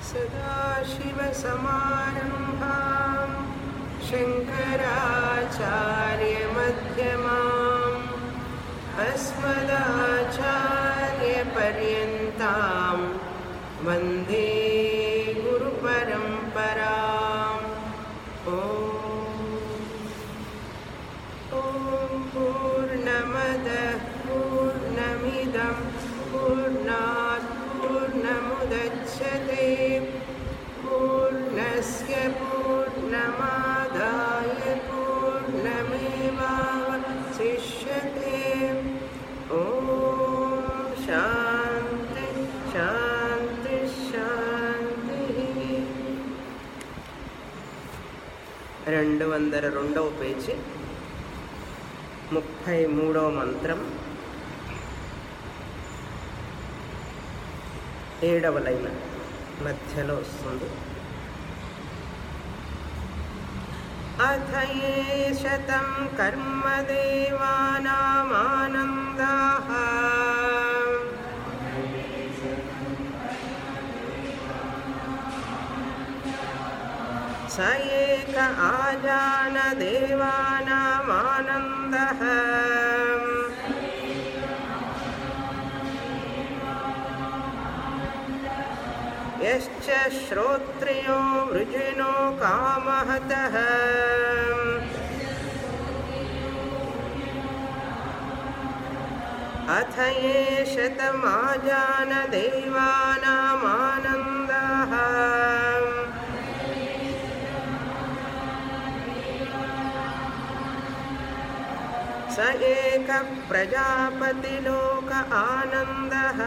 सदाशिवसमारम्भां शङ्कराचार्यमध्यमाम् अस्मदाचार्यपर्यन्तां वन्दे गुरुपरम्पराम् ॐ ॐ पूर्णमदः पूर्णमिदं पूर्णात् पूर्णमुदच्छते पूर्णस्य पूर्णमादाय पूर्णमेवावशिष्यते ॐ शान्ति शान्ति शान्तिः రెండు వందల రెండవ పేజీ ముప్పై మూడవ మంత్రం ఏడవ లైన్ మధ్యలో వస్తుంది అథ ఏ శతం కర్మదేవానామానందా स एक आजानदेवानामानन्दः यश्च श्रोत्रियो वृजिनो कामहतः अथ ये शतमाजानदेवानामानन्दः स एक प्रजापतिलोक आनन्दः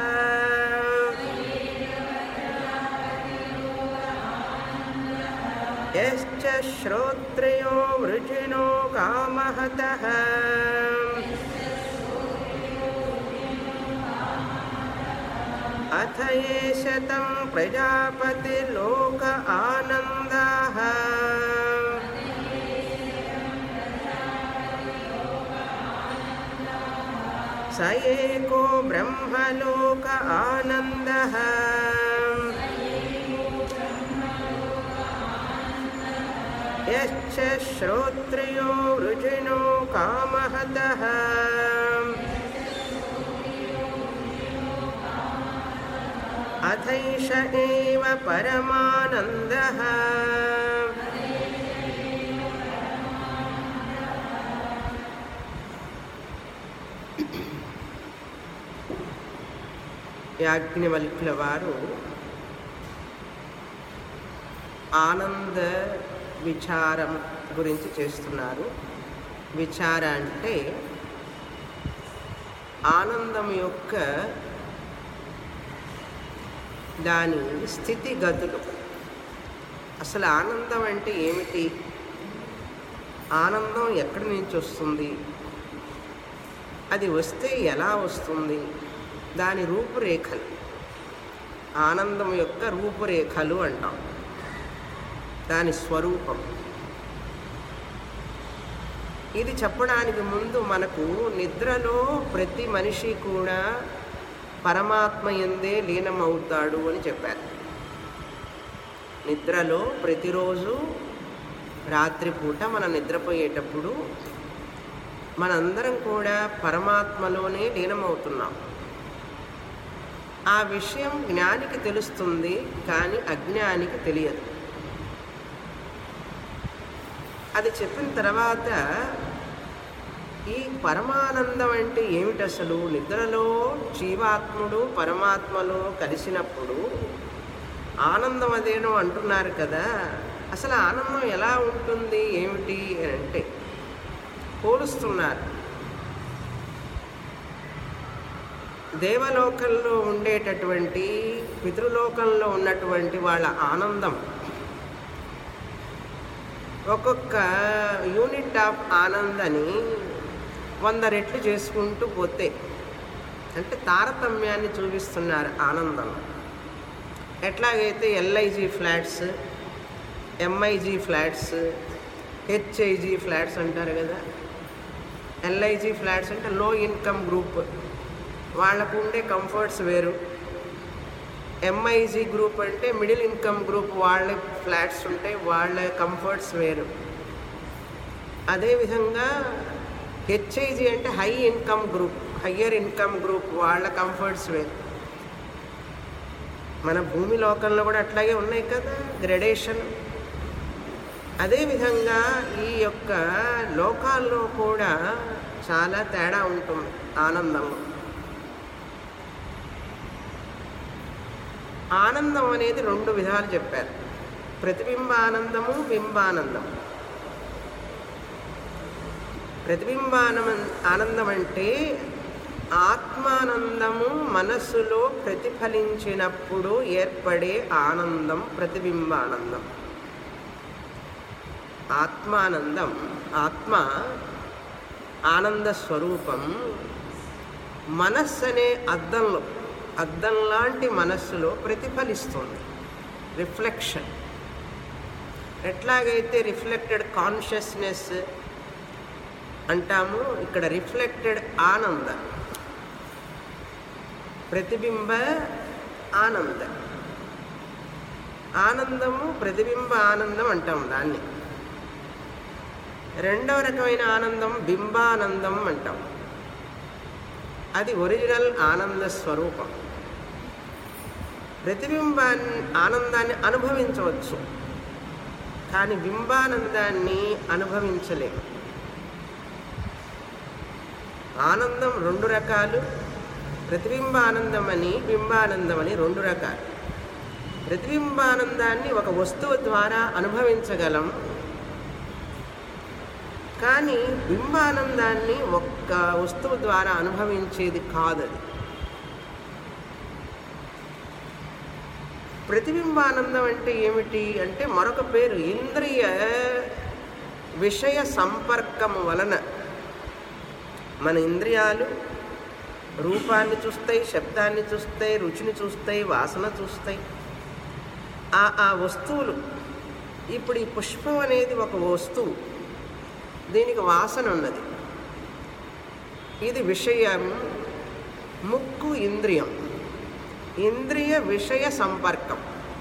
यश्च श्रोत्रियो वृजिनो कामहतः अथ ये शतं प्रजापतिलोक आनन्दाः स एको ब्रह्मलोक आनन्दः यश्च श्रोत्रियो वृजिनो कामहतः अथैष एव परमानन्दः యాజ్ఞవల్కుల వారు ఆనంద విచారం గురించి చేస్తున్నారు విచార అంటే ఆనందం యొక్క దాని స్థితిగతులు అసలు ఆనందం అంటే ఏమిటి ఆనందం ఎక్కడి నుంచి వస్తుంది అది వస్తే ఎలా వస్తుంది దాని రూపురేఖలు ఆనందం యొక్క రూపురేఖలు అంటాం దాని స్వరూపం ఇది చెప్పడానికి ముందు మనకు నిద్రలో ప్రతి మనిషి కూడా పరమాత్మ ఎందే లీనమవుతాడు అని చెప్పారు నిద్రలో ప్రతిరోజు రాత్రిపూట మనం నిద్రపోయేటప్పుడు మనందరం కూడా పరమాత్మలోనే లీనమవుతున్నాం ఆ విషయం జ్ఞానికి తెలుస్తుంది కానీ అజ్ఞానికి తెలియదు అది చెప్పిన తర్వాత ఈ పరమానందం అంటే ఏమిటి అసలు నిద్రలో జీవాత్ముడు పరమాత్మలో కలిసినప్పుడు ఆనందం అదేనో అంటున్నారు కదా అసలు ఆనందం ఎలా ఉంటుంది ఏమిటి అని అంటే పోలుస్తున్నారు దేవలోకంలో ఉండేటటువంటి పితృలోకంలో ఉన్నటువంటి వాళ్ళ ఆనందం ఒక్కొక్క యూనిట్ ఆఫ్ ఆనందని వంద రెట్లు చేసుకుంటూ పోతే అంటే తారతమ్యాన్ని చూపిస్తున్నారు ఆనందం ఎట్లాగైతే LIG flats MIG flats HIG flats అంటారు కదా ఎల్ఐజీ ఫ్లాట్స్ అంటే లో ఇన్కమ్ గ్రూప్ వాళ్ళకు ఉండే కంఫర్ట్స్ వేరు ఎంఐజీ గ్రూప్ అంటే మిడిల్ ఇన్కమ్ గ్రూప్ వాళ్ళ ఫ్లాట్స్ ఉంటాయి వాళ్ళ కంఫర్ట్స్ వేరు అదేవిధంగా హెచ్ఐజీ అంటే high income group higher income group వాళ్ళ కంఫర్ట్స్ వేరు మన భూమి లోకంలో కూడా అట్లాగే ఉన్నాయి కదా గ్రెడేషన్ అదేవిధంగా ఈ యొక్క లోకాల్లో కూడా చాలా తేడా ఉంటుంది ఆనందంలో ఆనందం అనేది రెండు విధాలు చెప్పారు ప్రతిబింబ ఆనందము బింబానందం ప్రతిబింబానం ఆనందం అంటే ఆత్మానందము మనస్సులో ప్రతిఫలించినప్పుడు ఏర్పడే ఆనందం ప్రతిబింబానందం ఆత్మానందం ఆత్మ ఆనంద స్వరూపం మనస్సు అనే అద్దంలో అద్దం లాంటి మనస్సులో ప్రతిఫలిస్తుంది రిఫ్లెక్షన్ ఎట్లాగైతే రిఫ్లెక్టెడ్ కాన్షియస్నెస్ అంటాము ఇక్కడ రిఫ్లెక్టెడ్ ఆనంద ప్రతిబింబ ఆనంద ఆనందము ప్రతిబింబ ఆనందం అంటాం దాన్ని రెండవ రకమైన ఆనందం బింబానందం అంటాం అది ఒరిజినల్ ఆనంద స్వరూపం ప్రతిబింబాన్ని ఆనందాన్ని అనుభవించవచ్చు కానీ బింబానందాన్ని అనుభవించలేము ఆనందం రెండు రకాలు ప్రతిబింబ ఆనందం అని బింబానందం అని రెండు రకాలు ప్రతిబింబానందాన్ని ఒక వస్తువు ద్వారా అనుభవించగలం కానీ బింబానందాన్ని ఒక్క వస్తువు ద్వారా అనుభవించేది కాదది ప్రతిబింబానందం అంటే ఏమిటి అంటే మరొక పేరు ఇంద్రియ విషయ సంపర్కం వలన మన ఇంద్రియాలు రూపాన్ని చూస్తాయి శబ్దాన్ని చూస్తాయి రుచిని చూస్తాయి వాసన చూస్తాయి ఆ ఆ వస్తువులు ఇప్పుడు ఈ పుష్పం అనేది ఒక వస్తువు దీనికి వాసన ఉన్నది ఇది విషయం ముక్కు ఇంద్రియం ఇంద్రియ విషయ సంపర్కం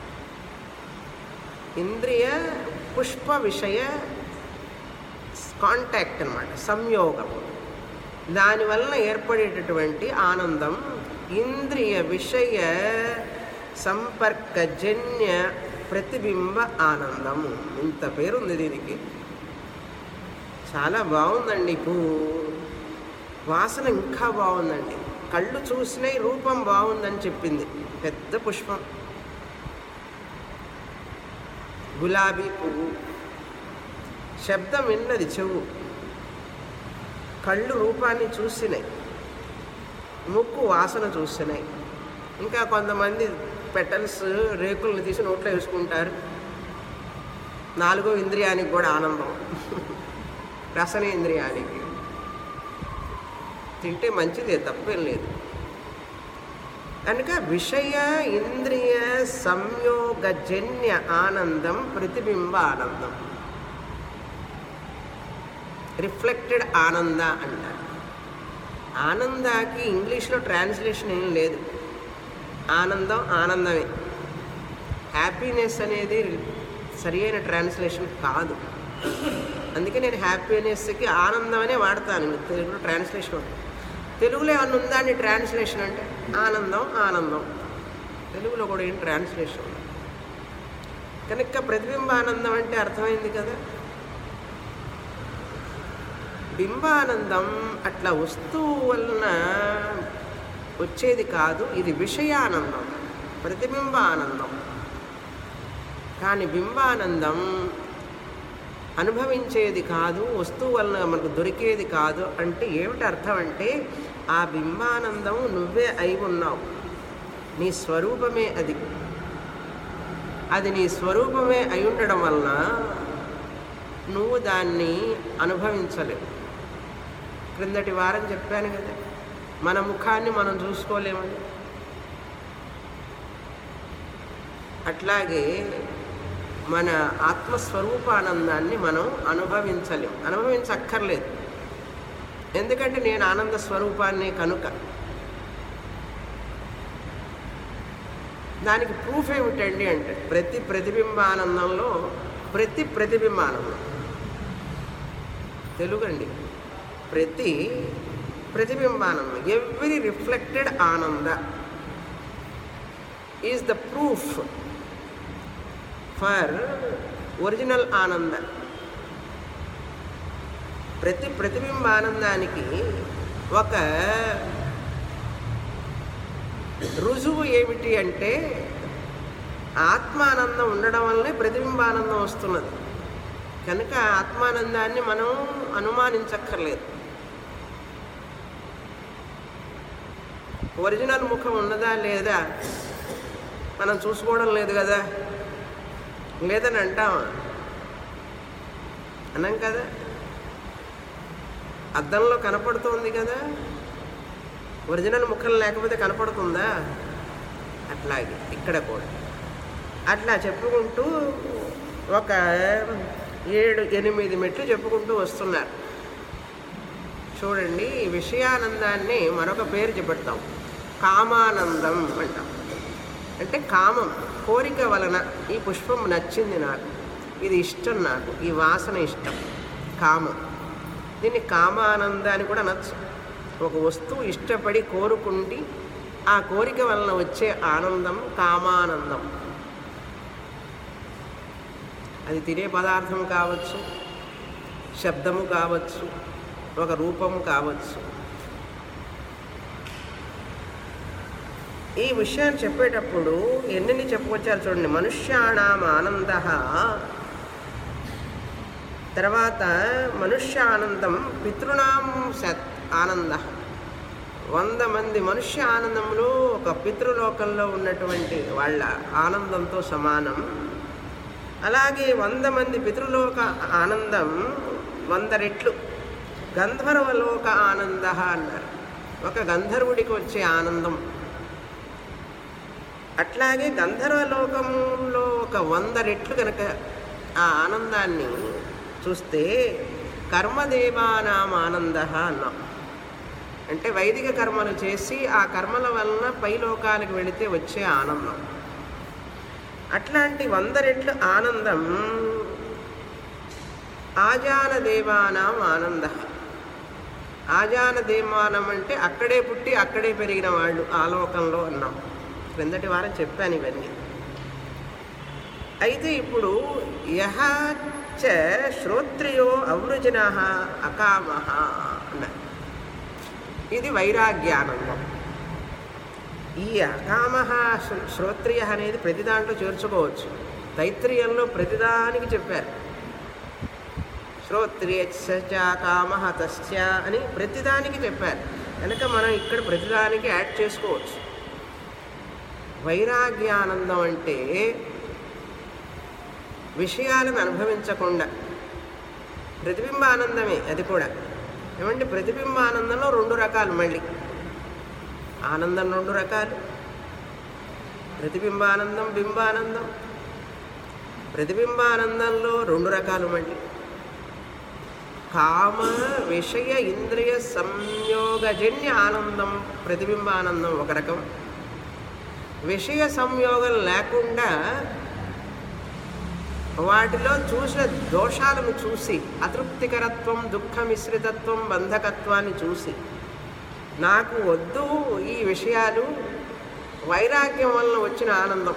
ఇంద్రియ పుష్ప విషయ కాంటాక్ట్ అన్నమాట సంయోగం దానివలన ఏర్పడేటటువంటి ఆనందం ఇంద్రియ విషయ సంపర్కజన్య ప్రతిబింబ ఆనందం ఇంత పేరుంది దీనికి చాలా బాగుందండి పువ్వు వాసన ఇంకా బాగుందండి కళ్ళు చూసినాయి రూపం బాగుందని చెప్పింది పెద్ద పుష్పం గులాబీ పువ్వు శబ్దం విన్నది చెవు కళ్ళు రూపాన్ని చూసినాయి ముక్కు వాసన చూసినాయి ఇంకా కొంతమంది పెటల్స్ రేకులను తీసి నోట్లో వేసుకుంటారు నాలుగో ఇంద్రియానికి కూడా ఆనందం రసనేంద్రియానికి తింటే మంచిదే తప్పేం లేదు కనుక విషయ ఇంద్రియ సంయోగజన్య ఆనందం ప్రతిబింబ ఆనందం రిఫ్లెక్టెడ్ ఆనంద అంటారు ఆనందాకి ఇంగ్లీష్లో ట్రాన్స్లేషన్ ఏం లేదు ఆనందం ఆనందమే హ్యాపీనెస్ అనేది సరి అయిన ట్రాన్స్లేషన్ కాదు అందుకే నేను హ్యాపీనెస్కి ఆనందం అనే వాడతాను తెలుగులో ట్రాన్స్లేషన్ ఉంటుంది. తెలుగులో ఏమన్నా ఉందా అండి ట్రాన్స్లేషన్ అంటే ఆనందం ఆనందం తెలుగులో కూడా ఏం ట్రాన్స్లేషన్ ఉండదు. కనుక ప్రతిబింబ ఆనందం అంటే అర్థమైంది కదా బింబానందం అట్లా వస్తువు వలన వచ్చేది కాదు ఇది విషయానందం ప్రతిబింబ ఆనందం కానీ బింబానందం అనుభవించేది కాదు వస్తువు వలన మనకు దొరికేది కాదు అంటే ఏమిటి అర్థం అంటే ఆ బింబానందం నువ్వే అయి ఉన్నావు నీ స్వరూపమే అది అది నీ స్వరూపమే అయి ఉండడం వలన నువ్వు దాన్ని అనుభవించలేవు క్రిందటి వారం చెప్పాను కదా మన ముఖాన్ని మనం చూసుకోలేమని అట్లాగే మన ఆత్మస్వరూపానందాన్ని మనం అనుభవించలేం అనుభవించక్కర్లేదు ఎందుకంటే నేను ఆనంద స్వరూపాన్ని కనుక దానికి ప్రూఫ్ ఏమిటండి అంటే ప్రతి ప్రతిబింబానందంలో ప్రతి ప్రతిబింబానందం తెలుగు అండి ప్రతి ప్రతిబింబానందం ఎవ్రీ రిఫ్లెక్టెడ్ ఆనంద is the proof for original ఆనంద ప్రతి ప్రతిబింబ ఆనందానికి ఒక రుజువు ఏమిటి అంటే ఆత్మానందం ఉండడం వల్లనే ప్రతిబింబానందం వస్తున్నది కనుక ఆత్మానందాన్ని మనం అనుమానించక్కర్లేదు ఒరిజినల్ ముఖం ఉన్నదా లేదా మనం చూసుకోవడం లేదు కదా లేదని అంటామా అన్నాం కదా అద్దంలో కనపడుతోంది కదా ఒరిజినల్ ముఖం లేకపోతే కనపడుతుందా అట్లాగే ఇక్కడ కూడా అట్లా చెప్పుకుంటూ ఒక ఏడు ఎనిమిది మెట్లు చెప్పుకుంటూ వస్తున్నారు చూడండి ఈ విషయానందాన్ని మరొక పేరు చెబుతాం కామానందం అంటాం అంటే కామం కోరిక వలన ఈ పుష్పం నచ్చింది నాకు ఇది ఇష్టం నాకు ఈ వాసన ఇష్టం కామం దీన్ని కామానంద అని కూడా అనొచ్చు ఒక వస్తువు ఇష్టపడి కోరుకుండి ఆ కోరిక వలన వచ్చే ఆనందం కామానందం అది తినే పదార్థం కావచ్చు శబ్దము కావచ్చు ఒక రూపము కావచ్చు ఈ విషయాన్ని చెప్పేటప్పుడు ఎన్ని చెప్పుకొచ్చారు చూడండి మనుష్యాణం ఆనంద తర్వాత మనుష్య ఆనందం పితృణాం సత్ ఆనంద వంద మంది మనుష్య ఆనందంలో ఒక పితృలోకంలో ఉన్నటువంటి వాళ్ళ ఆనందంతో సమానం అలాగే వంద మంది పితృలోక ఆనందం వంద రెట్లు గంధర్వలోక ఆనంద అన్నారు ఒక గంధర్వుడికి వచ్చే ఆనందం అట్లాగే గంధర్వలోకంలో ఒక వంద రెట్లు కనుక ఆ ఆనందాన్ని చూస్తే కర్మదేవానాం ఆనంద అన్నాం అంటే వైదిక కర్మలు చేసి ఆ కర్మల వలన పై లోకాలకు వెళితే వచ్చే ఆనందం అట్లాంటి వంద రెట్లు ఆనందం ఆజాన దేవానాం ఆనంద ఆజాన దేవానం అంటే అక్కడే పుట్టి అక్కడే పెరిగిన వాళ్ళు ఆ లోకంలో అన్నాం క్రిందటి వారం చెప్పాను ఇవన్నీ అయితే ఇప్పుడు యహ చ శ్రోత్రియో అవృజన అకామ అన్నారు ఇది వైరాగ్యానందం ఈ అకామ శ్రోత్రియ అనేది ప్రతి దాంట్లో చేర్చుకోవచ్చు తైత్రీయంలో ప్రతిదానికి చెప్పారు శ్రోత్రియశ్చ కామ తస్య అని ప్రతిదానికి చెప్పారు కనుక మనం ఇక్కడ ప్రతిదానికి యాడ్ చేసుకోవచ్చు వైరాగ్యానందం అంటే విషయాలను అనుభవించకుండా ప్రతిబింబానందమే అది కూడా ఏమంటే ప్రతిబింబానందంలో రెండు రకాలు మళ్ళీ ఆనందం రెండు రకాలు ప్రతిబింబానందం బింబానందం ప్రతిబింబానందంలో రెండు రకాలు మళ్ళీ కామ విషయ ఇంద్రియ సంయోగజన్య ఆనందం ప్రతిబింబానందం ఒక రకం విషయ సంయోగం లేకుండా వాటిలో చూసిన దోషాలను చూసి అతృప్తికరత్వం దుఃఖ మిశ్రితత్వం బంధకత్వాన్ని చూసి నాకు వద్దు ఈ విషయాలు వైరాగ్యం వలన వచ్చిన ఆనందం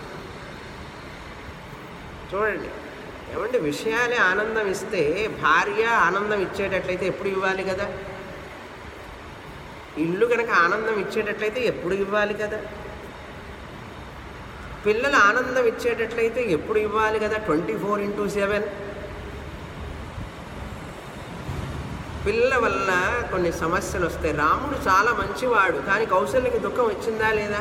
చూడండి ఏమంటే విషయాలే ఆనందం ఇస్తే భార్య ఆనందం ఇచ్చేటట్లయితే ఎప్పుడు ఇవ్వాలి కదా ఇల్లు కనుక ఆనందం ఇచ్చేటట్లయితే ఎప్పుడు ఇవ్వాలి కదా పిల్లలు ఆనందం ఇచ్చేటట్లయితే ఎప్పుడు ఇవ్వాలి కదా ట్వంటీ ఫోర్ ఇంటూ సెవెన్ పిల్లల వల్ల కొన్ని సమస్యలు వస్తాయి రాముడు చాలా మంచివాడు కానీ కౌశల్యకి దుఃఖం వచ్చిందా లేదా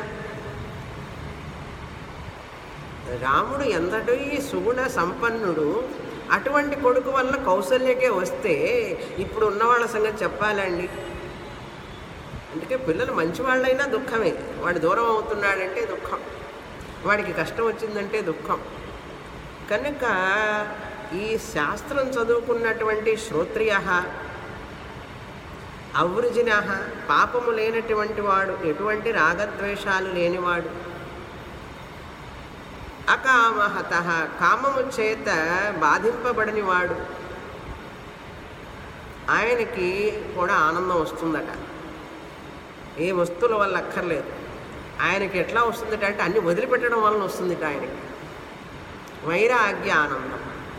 రాముడు ఎంతటి సుగుణ సంపన్నుడు అటువంటి కొడుకు వల్ల కౌశల్యకే వస్తే ఇప్పుడు ఉన్నవాళ్ళ సంగతి చెప్పాలండి అందుకే పిల్లలు మంచివాళ్ళైనా దుఃఖమే వాడు దూరం అవుతున్నాడంటే దుఃఖం వాడికి కష్టం వచ్చిందంటే దుఃఖం కనుక ఈ శాస్త్రం చదువుకున్నటువంటి శ్రోత్రియ అవృజిన పాపము లేనటువంటి వాడు ఎటువంటి రాగద్వేషాలు లేనివాడు అకామహత కామము చేత బాధింపబడని వాడు ఆయనకి కూడా ఆనందం వస్తుందట ఏ వస్తువుల వల్ల అక్కర్లేదు ఆయనకి ఎట్లా వస్తుందట అంటే అన్ని వదిలిపెట్టడం వలన వస్తుందిట ఆయనకి వైరాగ్య ఆనందం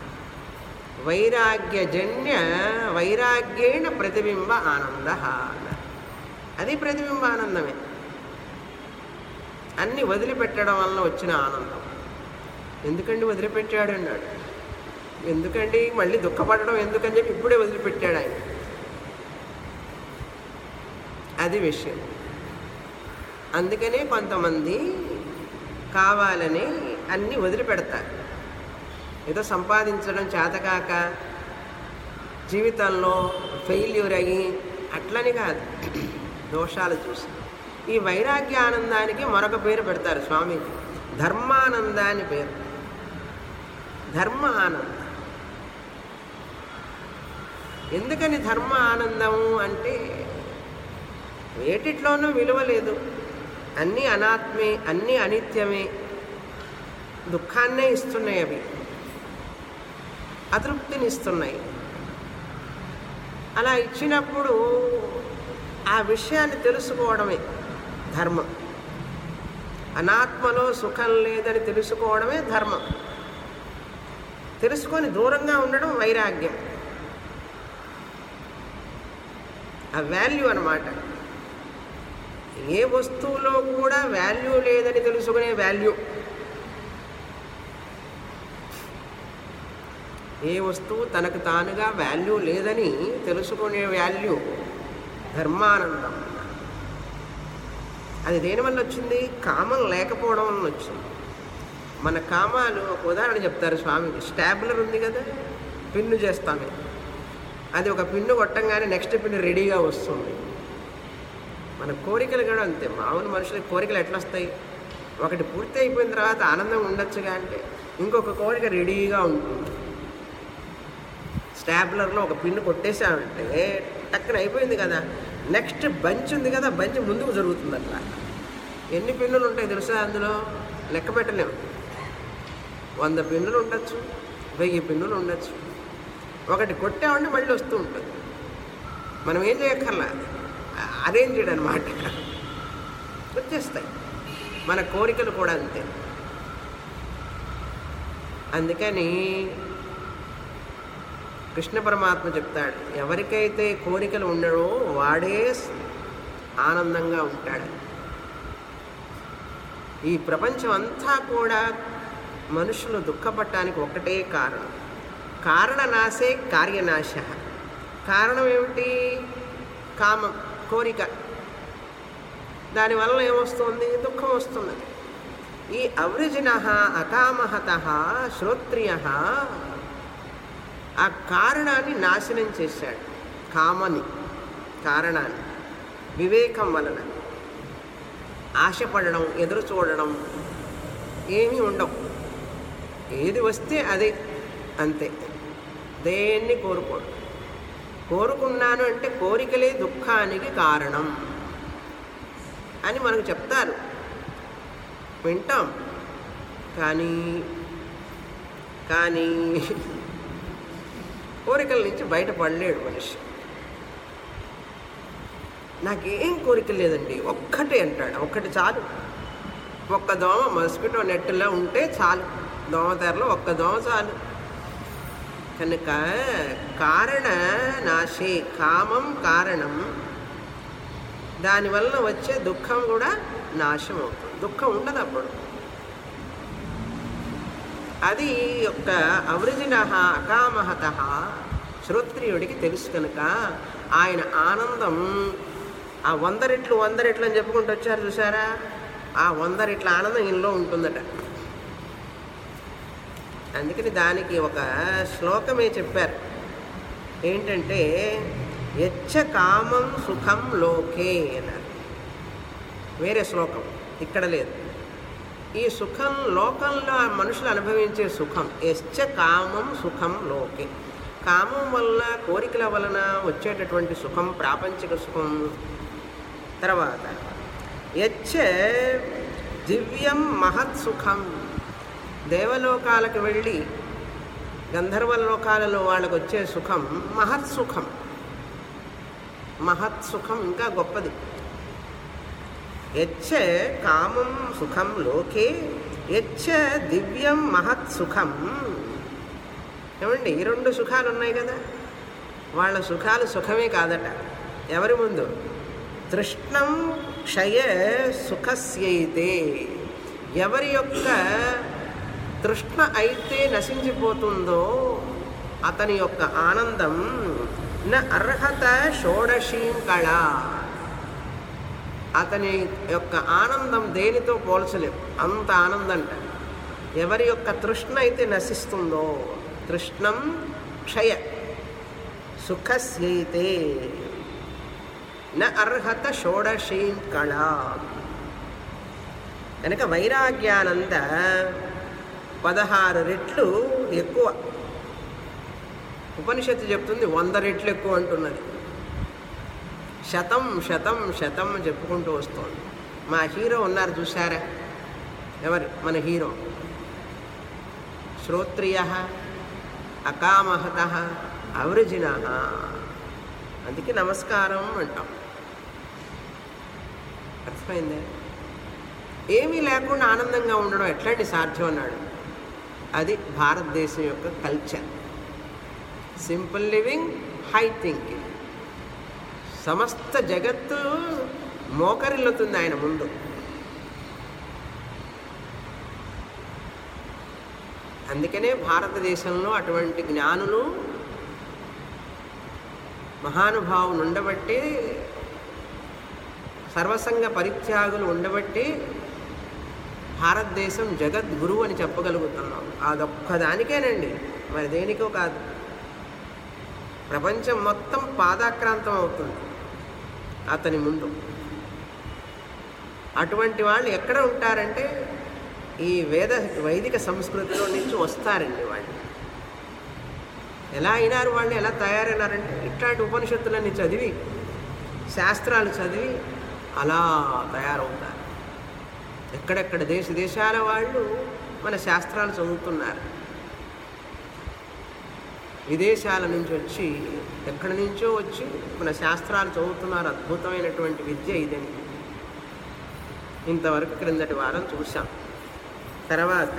వైరాగ్యజన్య వైరాగ్యేణ ప్రతిబింబ ఆనంద అది ప్రతిబింబ ఆనందమే అన్ని వదిలిపెట్టడం వలన వచ్చిన ఆనందం ఎందుకండి వదిలిపెట్టాడు అన్నాడు ఎందుకండి మళ్ళీ దుఃఖపడడం ఎందుకని చెప్పి ఇప్పుడే వదిలిపెట్టాడు ఆయన అది విషయం అందుకనే కొంతమంది కావాలని అన్నీ వదిలిపెడతారు ఏదో సంపాదించడం చేతకాక జీవితంలో ఫెయిల్యూర్ అయ్యి అట్లని కాదు దోషాలు చూసి ఈ వైరాగ్య ఆనందానికి మరొక పేరు పెడతారు స్వామి ధర్మానంద అని పేరు ధర్మ ఆనందం ఎందుకని ధర్మ ఆనందము అంటే వేటిట్లోనూ విలువ లేదు అన్నీ అనాత్మే అన్నీ అనిత్యమే దుఃఖాన్నే ఇస్తున్నాయి అవి అతృప్తిని ఇస్తున్నాయి అలా ఇచ్చినప్పుడు ఆ విషయాన్ని తెలుసుకోవడమే ధర్మం అనాత్మలో సుఖం లేదని తెలుసుకోవడమే ధర్మం తెలుసుకొని దూరంగా ఉండడం వైరాగ్యం ఆ వాల్యూ అన్నమాట ఏ వస్తువులో కూడా వాల్యూ లేదని తెలుసుకునే వాల్యూ ఏ వస్తువు తనకు తానుగా వాల్యూ లేదని తెలుసుకునే వాల్యూ ధర్మానందం అది దేని వల్ల వచ్చింది కామం లేకపోవడం వల్ల వచ్చింది మన కామాలు ఒక ఉదాహరణ చెప్తారు స్వామి స్టాబులర్ ఉంది కదా పిన్ను చేస్తామే అది ఒక పిన్ను కొట్టంగానే నెక్స్ట్ పిన్ను రెడీగా వస్తుంది మన కోరికలు కూడా అంతే మామూలు మనుషులకి కోరికలు ఎట్లా వస్తాయి ఒకటి పూర్తి అయిపోయిన తర్వాత ఆనందం ఉండొచ్చుగా అంటే ఇంకొక కోరిక రెడీగా ఉంటుంది స్టాప్లర్లో ఒక పిన్ను కొట్టేసామంటే టక్కన అయిపోయింది కదా నెక్స్ట్ బంచ్ ఉంది కదా బంచ్ ముందుకు జరుగుతుంది అట్లా ఎన్ని పిన్నులు ఉంటాయి తెలుసా అందులో లెక్క పెట్టలేము వంద పిన్నులు ఉండొచ్చు వెయ్యి పిన్నులు ఉండొచ్చు ఒకటి కొట్టామంటే మళ్ళీ వస్తూ ఉంటుంది మనం ఏం చేయక్కర్లా అరేంజ్డ్ అనమాట వచ్చేస్తాయి మన కోరికలు కూడా అంతే అందుకని కృష్ణ పరమాత్మ చెప్తాడు ఎవరికైతే కోరికలు ఉండడో వాడే ఆనందంగా ఉంటాడు ఈ ప్రపంచం అంతా కూడా మనుషులు దుఃఖపడటానికి ఒకటే కారణం కారణనాశే కార్యనాశ కారణం ఏమిటి కామం కోరిక దానివల్ల ఏమొస్తుంది దుఃఖం వస్తున్నది ఈ అవృజిన అకామహత శ్రోత్రియ ఆ కారణాన్ని నాశనం చేశాడు కామని కారణాన్ని వివేకం వలన ఆశపడడం ఎదురు చూడడం ఏమీ ఉండవు ఏది వస్తే అదే అంతే దేన్ని కోరుకోడు కోరుకున్నాను అంటే కోరికలే దుఃఖానికి కారణం అని మనకు చెప్తారు వింటాం కానీ కానీ కోరికల నుంచి బయటపడలేడు మనిషి నాకేం కోరిక లేదండి ఒక్కటే అంటాడు ఒక్కటి చాలు ఒక్క దోమ మస్కిటో నెట్లో ఉంటే చాలు దోమతెరలో ఒక్క దోమ చాలు కనుక కారణ నాశే కామం కారణం దానివల్ల వచ్చే దుఃఖం కూడా నాశం అవుతుంది దుఃఖం ఉండదు అప్పుడు అది యొక్క అవృజిన అకామహత శ్రోత్రియుడికి తెలుసు కనుక ఆయన ఆనందం ఆ వంద రెట్లు వంద రెట్లు అని చెప్పుకుంటూ వచ్చారు చూసారా ఆ వంద రెట్ల ఆనందం ఇంట్లో ఉంటుందట అందుకని దానికి ఒక శ్లోకమే చెప్పారు ఏంటంటే యచ్చ కామం సుఖం లోకే అన్నారు వేరే శ్లోకం ఇక్కడ లేదు ఈ సుఖం లోకంలో మనుషులు అనుభవించే సుఖం యశ్చ కామం సుఖం లోకే కామం వలన కోరికల వలన వచ్చేటటువంటి సుఖం ప్రాపంచిక సుఖం తర్వాత యచ్చ దివ్యం మహత్ సుఖం దేవలోకాలకు వెళ్ళి గంధర్వ లోకాలలో వాళ్ళకు వచ్చే సుఖం మహత్ సుఖం మహత్ సుఖం ఇంకా గొప్పది యచ్చ కామం సుఖం లోకే యచ్చ దివ్యం మహత్ సుఖం ఏమండి ఈ రెండు సుఖాలు ఉన్నాయి కదా వాళ్ళ సుఖాలు సుఖమే కాదట ఎవరి ముందు తృష్ణం క్షయ సుఖస్యైతే ఎవరి యొక్క తృష్ణ అయితే నశించిపోతుందో అతని యొక్క ఆనందం న అర్హత షోడశీం కళ అతని యొక్క ఆనందం దేనితో పోల్చలేం అంత ఆనందంట ఎవరి యొక్క తృష్ణ అయితే నశిస్తుందో తృష్ణం క్షయ సుఖస్యైతే న అర్హత షోడశీం కళ కనుక వైరాగ్యానంద పదహారు రెట్లు ఎక్కువ ఉపనిషత్తు చెప్తుంది వంద రెట్లు ఎక్కువ అంటున్నది శతం శతం శతం చెప్పుకుంటూ వస్తుంది మా హీరో ఉన్నారు చూసారా ఎవరు మన హీరో శ్రోత్రియ అకామహత అవృజిన అందుకే నమస్కారం అంటాం అర్థమైందే ఏమీ లేకుండా ఆనందంగా ఉండడం ఎట్లాంటి సాధ్యం అన్నాడు అది భారతదేశం యొక్క culture simple living high thinking సమస్త జగత్తు మోకరిల్లుతుంది ఆయన ముందు అందుకనే భారతదేశంలో అటువంటి జ్ఞానులు మహానుభావులు ఉండబట్టి సర్వసంగ పరిత్యాగులు ఉండబట్టి భారతదేశం జగద్గురువు అని చెప్పగలుగుతున్నాం అదొక్కదానికేనండి మరి దేనికో కాదు ప్రపంచం మొత్తం పాదాక్రాంతం అవుతుంది అతని ముందు అటువంటి వాళ్ళు ఎక్కడ ఉంటారంటే ఈ వేద వైదిక సంస్కృతిలో నుంచి వస్తారండి వాళ్ళు ఎలా అయినారు వాళ్ళు ఎలా తయారైనారంటే ఇట్లాంటి ఉపనిషత్తులన్నీ చదివి శాస్త్రాలు చదివి అలా తయారవుతారు ఎక్కడెక్కడ దేశ దేశాల వాళ్ళు మన శాస్త్రాలు చదువుతున్నారు విదేశాల నుంచి వచ్చి ఎక్కడి నుంచో వచ్చి మన శాస్త్రాలు చదువుతున్నారు అద్భుతమైనటువంటి విద్య ఇదని ఇంతవరకు క్రిందటి వారం చూసాం తర్వాత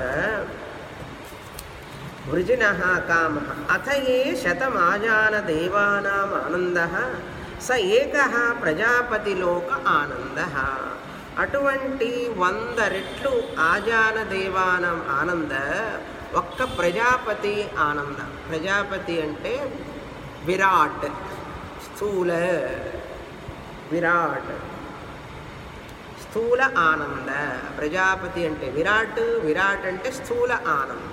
వృజిన కామ అథ ఏ శతమాజాన దేవానాం ఆనంద స ఏక ప్రజాపతిలోక ఆనంద అటువంటి వంద రెట్లు ఆజాన దేవానం ఆనంద ఒక్క ప్రజాపతి ఆనంద ప్రజాపతి అంటే విరాట్ స్థూల విరాట్ స్థూల ఆనంద ప్రజాపతి అంటే విరాట్ విరాట్ అంటే స్థూల ఆనంద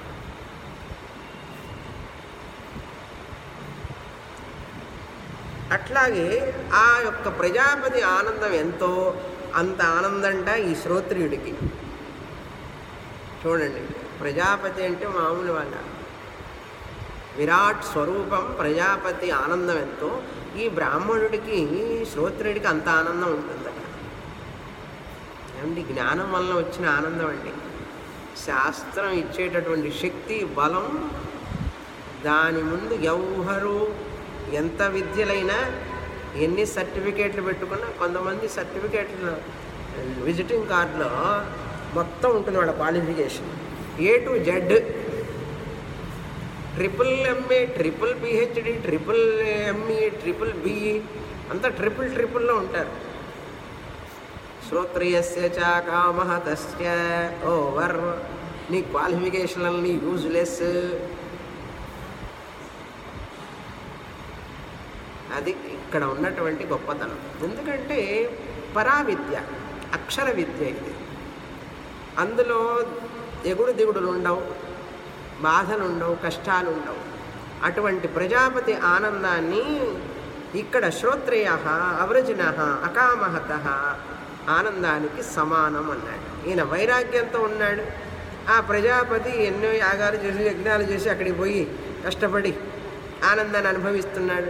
అట్లాగే ఆ యొక్క ప్రజాపతి ఆనందం ఎంతో అంత ఆనందంట ఈ శ్రోత్రియుడికి చూడండి ప్రజాపతి అంటే మామూలు వాళ్ళ విరాట్ స్వరూపం ప్రజాపతి ఆనందం ఎంతో ఈ బ్రాహ్మణుడికి శ్రోత్రుడికి అంత ఆనందం ఉంటుందట ఏమండి జ్ఞానం వల్ల వచ్చిన ఆనందం అండి శాస్త్రం ఇచ్చేటటువంటి శక్తి బలం దాని ముందు ఎవ్వరు ఎంత విద్యలైనా ఎన్ని సర్టిఫికేట్లు పెట్టుకున్నా కొంతమంది సర్టిఫికేట్లు విజిటింగ్ కార్డులో మొత్తం ఉంటుంది వాళ్ళ qualification A to Z triple MA triple PhD triple ME triple BE అంతా ట్రిపుల్ ట్రిపుల్లో ఉంటారు శ్రోత్రియస్య చ కామః తస్య ఓవర్ నీ క్వాలిఫికేషన్లని యూజ్లెస్ అది ఇక్కడ ఉన్నటువంటి గొప్పతనం ఎందుకంటే పరావిద్య అక్షర విద్య ఇది అందులో ఎగుడు దిగుడులు ఉండవు బాధలు ఉండవు కష్టాలు ఉండవు అటువంటి ప్రజాపతి ఆనందాన్ని ఇక్కడ శ్రోత్రేయ అవృజిన అకామహత ఆనందానికి సమానం అన్నాడు ఈయన వైరాగ్యంతో ఉన్నాడు ఆ ప్రజాపతి ఎన్నో యాగాలు చేసి యజ్ఞాలు చేసి అక్కడికి పోయి కష్టపడి ఆనందాన్ని అనుభవిస్తున్నాడు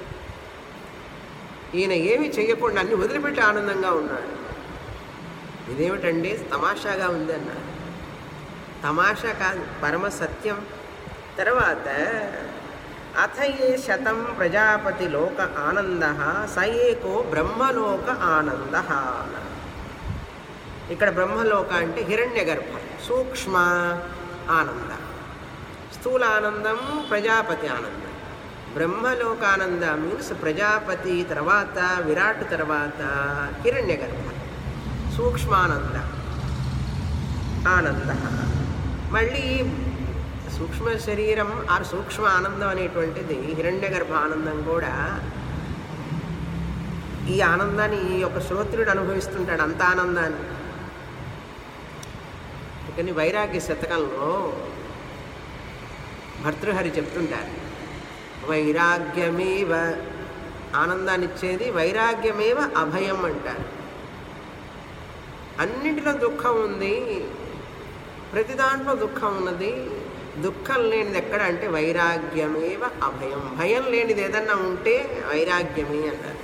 ఈయన ఏమీ చేయకుండా అన్ని వదిలిపెట్టి ఆనందంగా ఉన్నాడు ఇదేమిటండి తమాషాగా ఉంది అన్నాడు తమాషా కాదు పరమ సత్యం తర్వాత అథ ఏ శతం ప్రజాపతి లోక ఆనంద స ఏకో బ్రహ్మలోక ఆనంద ఇక్కడ బ్రహ్మలోక అంటే హిరణ్య గర్భ సూక్ష్మ ఆనంద స్థూల ఆనందం ప్రజాపతి ఆనందం బ్రహ్మలోకానంద మీన్స్ ప్రజాపతి తర్వాత విరాట్ తర్వాత హిరణ్య గర్భ సూక్ష్మానంద ఆనంద మళ్ళీ సూక్ష్మ శరీరం ఆ సూక్ష్మ ఆనందం అనేటువంటిది హిరణ్య గర్భ ఆనందం కూడా ఈ ఆనందాన్ని ఈ యొక్క శ్రోత్రుడు అనుభవిస్తుంటాడు అంత ఆనందాన్ని కానీ వైరాగ్య శతకంలో భర్తృహరి చెప్తుంటారు వైరాగ్యమేవ ఆనందాన్ని ఇచ్చేది వైరాగ్యమేవ అభయం అంటారు అన్నింటిలో దుఃఖం ఉంది ప్రతి దాంట్లో దుఃఖం ఉన్నది దుఃఖం లేనిది ఎక్కడ అంటే వైరాగ్యమేవ అభయం భయం లేనిది ఏదన్నా ఉంటే వైరాగ్యమే అన్నారు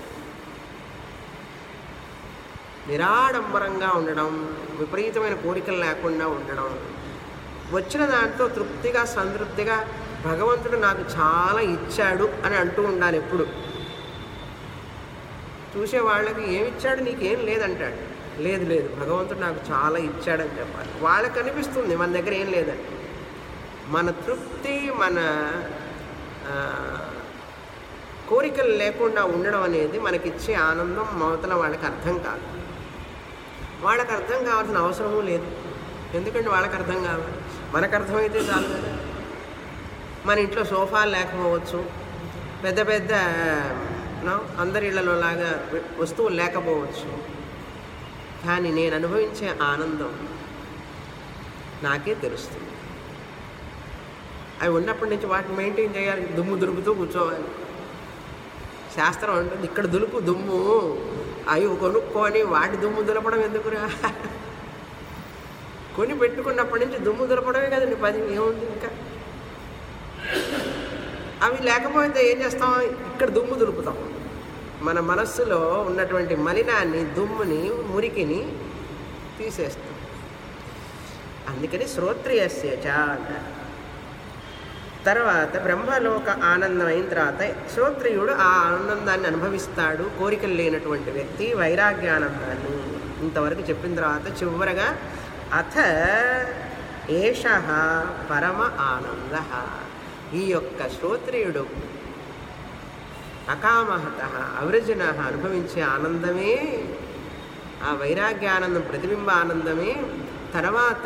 నిరాడంబరంగా ఉండడం విపరీతమైన కోరికలు లేకుండా ఉండడం వచ్చిన దాంట్లో తృప్తిగా సంతృప్తిగా భగవంతుడు నాకు చాలా ఇచ్చాడు అని అంటూ ఉండాలి ఎప్పుడు చూసే వాళ్ళకి ఏమిచ్చాడు నీకేం లేదంటాడు లేదు లేదు భగవంతుడు నాకు చాలా ఇచ్చాడని చెప్పాలి వాళ్ళకి అనిపిస్తుంది మన దగ్గర ఏం లేదని మన తృప్తి మన ఆ, కోరికలు లేకుండా ఉండడం అనేది మనకిచ్చే ఆనందం మవతల వాళ్ళకి అర్థం కాదు వాళ్ళకి అర్థం కావాల్సిన అవసరమూ లేదు ఎందుకంటే వాళ్ళకి అర్థం కావాలి మనకు అర్థమైతే చాలు కదా మన ఇంట్లో సోఫాలు లేకపోవచ్చు పెద్ద పెద్ద నో, అందరి ఇళ్లలో లాగా వస్తువులు లేకపోవచ్చు కానీ నేను అనుభవించే ఆనందం నాకే తెలుస్తుంది అవి ఉన్నప్పటి నుంచి వాటిని మెయింటైన్ చేయాలి దుమ్ము దులుపుతూ కూర్చోవాలి శాస్త్రం అంటుంది ఇక్కడ దులుపు దుమ్ము అవి కొనుక్కొని వాటి దుమ్ము దులపడం ఎందుకురా కొని పెట్టుకున్నప్పటి నుంచి దుమ్ము దులపడమే కదండి పది ఏముంది ఇంకా అవి లేకపోతే ఏం చేస్తాం ఇక్కడ దుమ్ము దులుపుతాం మన మనస్సులో ఉన్నటువంటి మలినాన్ని దుమ్ముని మురికిని తీసేస్తాం అందుకని శ్రోత్రియస్య చ అన్నారు తర్వాత బ్రహ్మలోక ఆనందం అయిన తర్వాత శ్రోత్రియుడు ఆ ఆనందాన్ని అనుభవిస్తాడు కోరికలు లేనటువంటి వ్యక్తి వైరాగ్యానందాన్ని ఇంతవరకు చెప్పిన తర్వాత చివరగా అథ ఏష పరమ ఆనంద ఈ యొక్క శ్రోత్రియుడు అకామహత అవృజన అనుభవించే ఆనందమే ఆ వైరాగ్యానందం ప్రతిబింబ ఆనందమే తర్వాత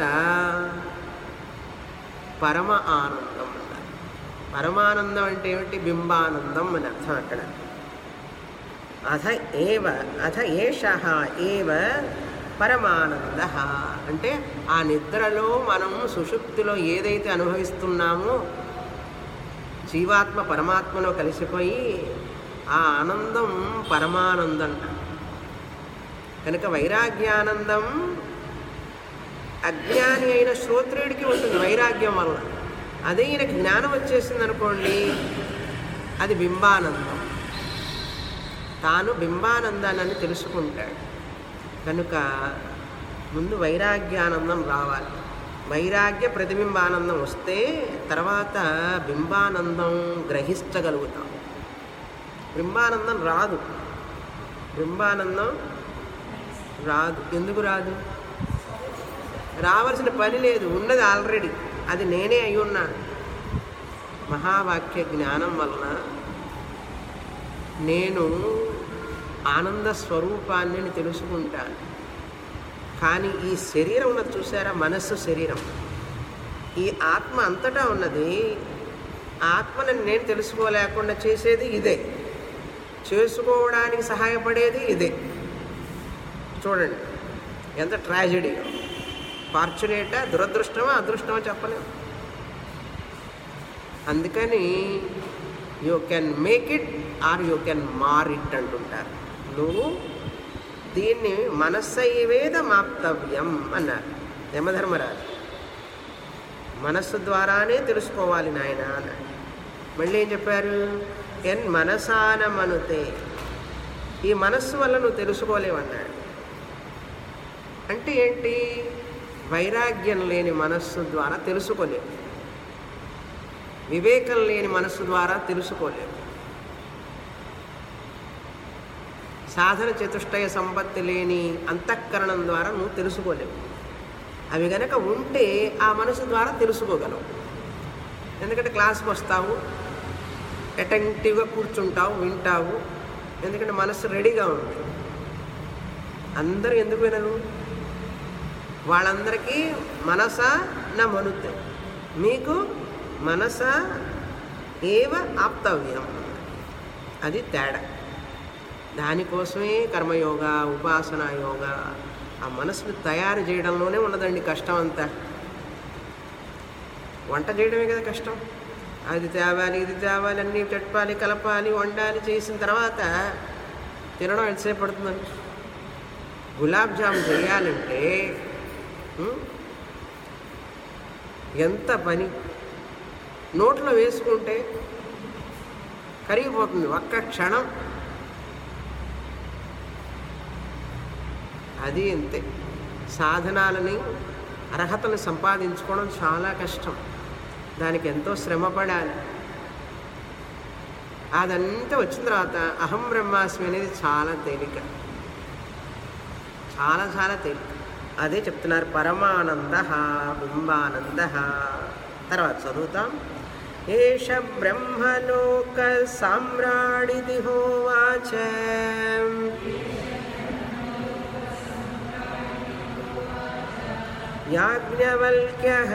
పరమ ఆనందం అన్నారు పరమానందం అంటే ఏమిటి బింబానందం అని అర్థం అక్కడ అథ ఏవ అథ ఏష ఏవ పరమానంద అంటే ఆ నిద్రలో మనం సుషుప్తిలో ఏదైతే అనుభవిస్తున్నామో జీవాత్మ పరమాత్మలో కలిసిపోయి ఆ ఆనందం పరమానందం అంట కనుక వైరాగ్యానందం అజ్ఞాని అయిన శ్రోత్రుడికి ఉంటుంది వైరాగ్యం వల్ల అదే ఈయనకి జ్ఞానం వచ్చేసింది అనుకోండి అది బింబానందం తాను బింబానందాన్ని తెలుసుకుంటాడు కనుక ముందు వైరాగ్యానందం రావాలి వైరాగ్య ప్రతిబింబానందం వస్తే తర్వాత బింబానందం గ్రహించగలుగుతాం బింబానందం రాదు బింబానందం రాదు ఎందుకు రాదు రావాల్సిన పని లేదు ఉన్నది ఆల్రెడీ అది నేనే అయి ఉన్నాను మహావాక్య జ్ఞానం వలన నేను ఆనంద స్వరూపాన్ని నేను తెలుసుకుంటాను కానీ ఈ శరీరం ఉన్నది చూసారా మనస్సు శరీరం ఈ ఆత్మ అంతటా ఉన్నది ఆత్మని నేను తెలుసుకోలేకుండా చేసేది ఇదే చేసుకోవడానికి సహాయపడేది ఇదే చూడండి ఎంత ట్రాజెడీ ఫార్చునేటా దురదృష్టమా అదృష్టమా చెప్పలేము అందుకని you can make it or you can mar it అంటుంటారు నువ్వు దీన్ని మనస్సైవేద మాప్తవ్యం అన్నారు యమధర్మరాజు మనస్సు ద్వారానే తెలుసుకోవాలి నాయన అన్నాడు మళ్ళీ ఏం చెప్పారు ఎన్ మనసానమనుతే ఈ మనస్సు వల్ల నువ్వు తెలుసుకోలేవన్నాడు అంటే ఏంటి వైరాగ్యం లేని మనస్సు ద్వారా తెలుసుకోలేము వివేకం లేని మనస్సు ద్వారా తెలుసుకోలేము సాధన చతుష్టయ సంపత్తి లేని అంతఃకరణం ద్వారా నువ్వు తెలుసుకోలేవు అవి గనక ఉంటే ఆ మనసు ద్వారా తెలుసుకోగలవు ఎందుకంటే క్లాస్కి వస్తావు అటెంటివ్గా కూర్చుంటావు వింటావు ఎందుకంటే మనసు రెడీగా ఉంది అందరూ ఎందుకు వినరు వాళ్ళందరికీ మనస నా మనుతే మీకు మనస ఏవ ఆప్తవ్యం అది తేడా దానికోసమే కర్మయోగ ఉపాసన యోగ ఆ మనసును తయారు చేయడంలోనే ఉన్నదండి కష్టం అంతా వంట చేయడమే కదా కష్టం అది తేవాలి ఇది తేవాలి అన్నీ పెట్టాలి కలపాలి వండాలి చేసిన తర్వాత తినడం ఎంతసేపు పడుతుందండి గులాబ్ జామ్ చేయాలంటే ఉం? ఎంత పని నోట్లో వేసుకుంటే కరిగిపోతుంది ఒక్క క్షణం అది అంతే సాధనాలని అర్హతలు సంపాదించుకోవడం చాలా కష్టం దానికి ఎంతో శ్రమ పడాలి అదంతా వచ్చిన తర్వాత అహం బ్రహ్మాస్మి అనేది చాలా తేలిక చాలా చాలా తేలిక అదే చెప్తున్నారు పరమానంద బింబానంద తర్వాత చదువుతాం ఏష బ్రహ్మలోక సామ్రాడిది హోవాచ యాజ్ఞవల్క్య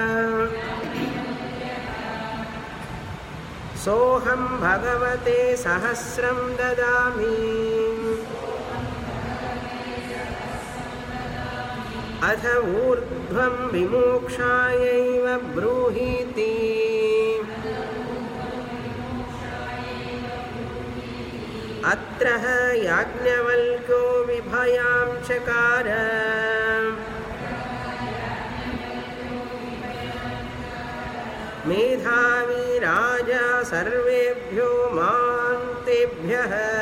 సోహం భగవతే సహస్రం దదామి అథ ఊర్ధ్వం విమోక్షాయైవ బ్రూహీతి అత్ర యాజ్ఞవల్క్యో విభయాం చకార మేధావి రాజా సర్వేభ్యో మాంతేభ్య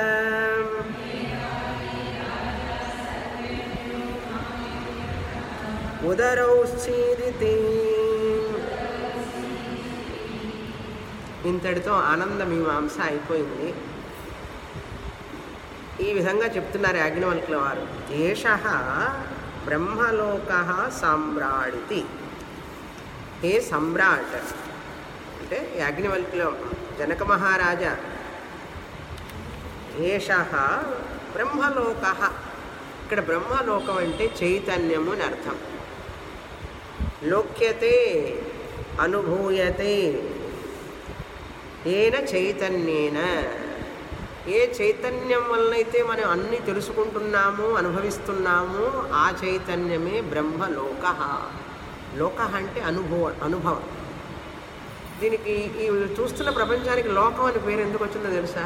ఉదరౌశ్చీదితి ఇంతటితో ఆనంద మీమాంస అయిపోయింది ఈ విధంగా చెప్తున్నారు యాజ్ఞవల్కుల వారు ఏష బ్రహ్మలోక సామ్రాడితి ఏ సమ్రాట్ అంటే యాజ్ఞవల్కుల జనక మహారాజా ఏష బ్రహ్మలోక ఇక్కడ బ్రహ్మలోకం అంటే చైతన్యము అని అర్థం లోక్యతే అనుభూయతే ఏన చైతన్యేన ఏ చైతన్యం వలనైతే మనం అన్ని తెలుసుకుంటున్నాము అనుభవిస్తున్నాము ఆ చైతన్యమే బ్రహ్మలోక లోక అంటే అనుభవ అనుభవం దీనికి ఈ చూస్తున్న ప్రపంచానికి లోకం అని పేరు ఎందుకు వచ్చిందో తెలుసా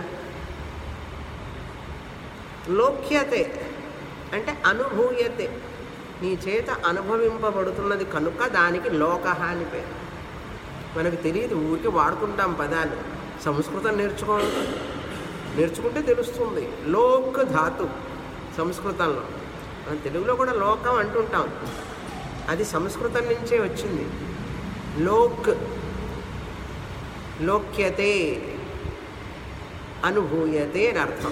లోక్యతే అంటే అనుభూయతే నీ చేత అనుభవింపబడుతున్నది కనుక దానికి లోక అని పేరు మనకు తెలియదు ఊరికి వాడుకుంటాం పదాలు సంస్కృతం నేర్చుకో నేర్చుకుంటే తెలుస్తుంది లోక్ ధాతు సంస్కృతంలో మనం తెలుగులో కూడా లోకం అంటుంటాం అది సంస్కృతం నుంచే వచ్చింది లోక్ లోక్యతే అనుభూయతే అని అర్థం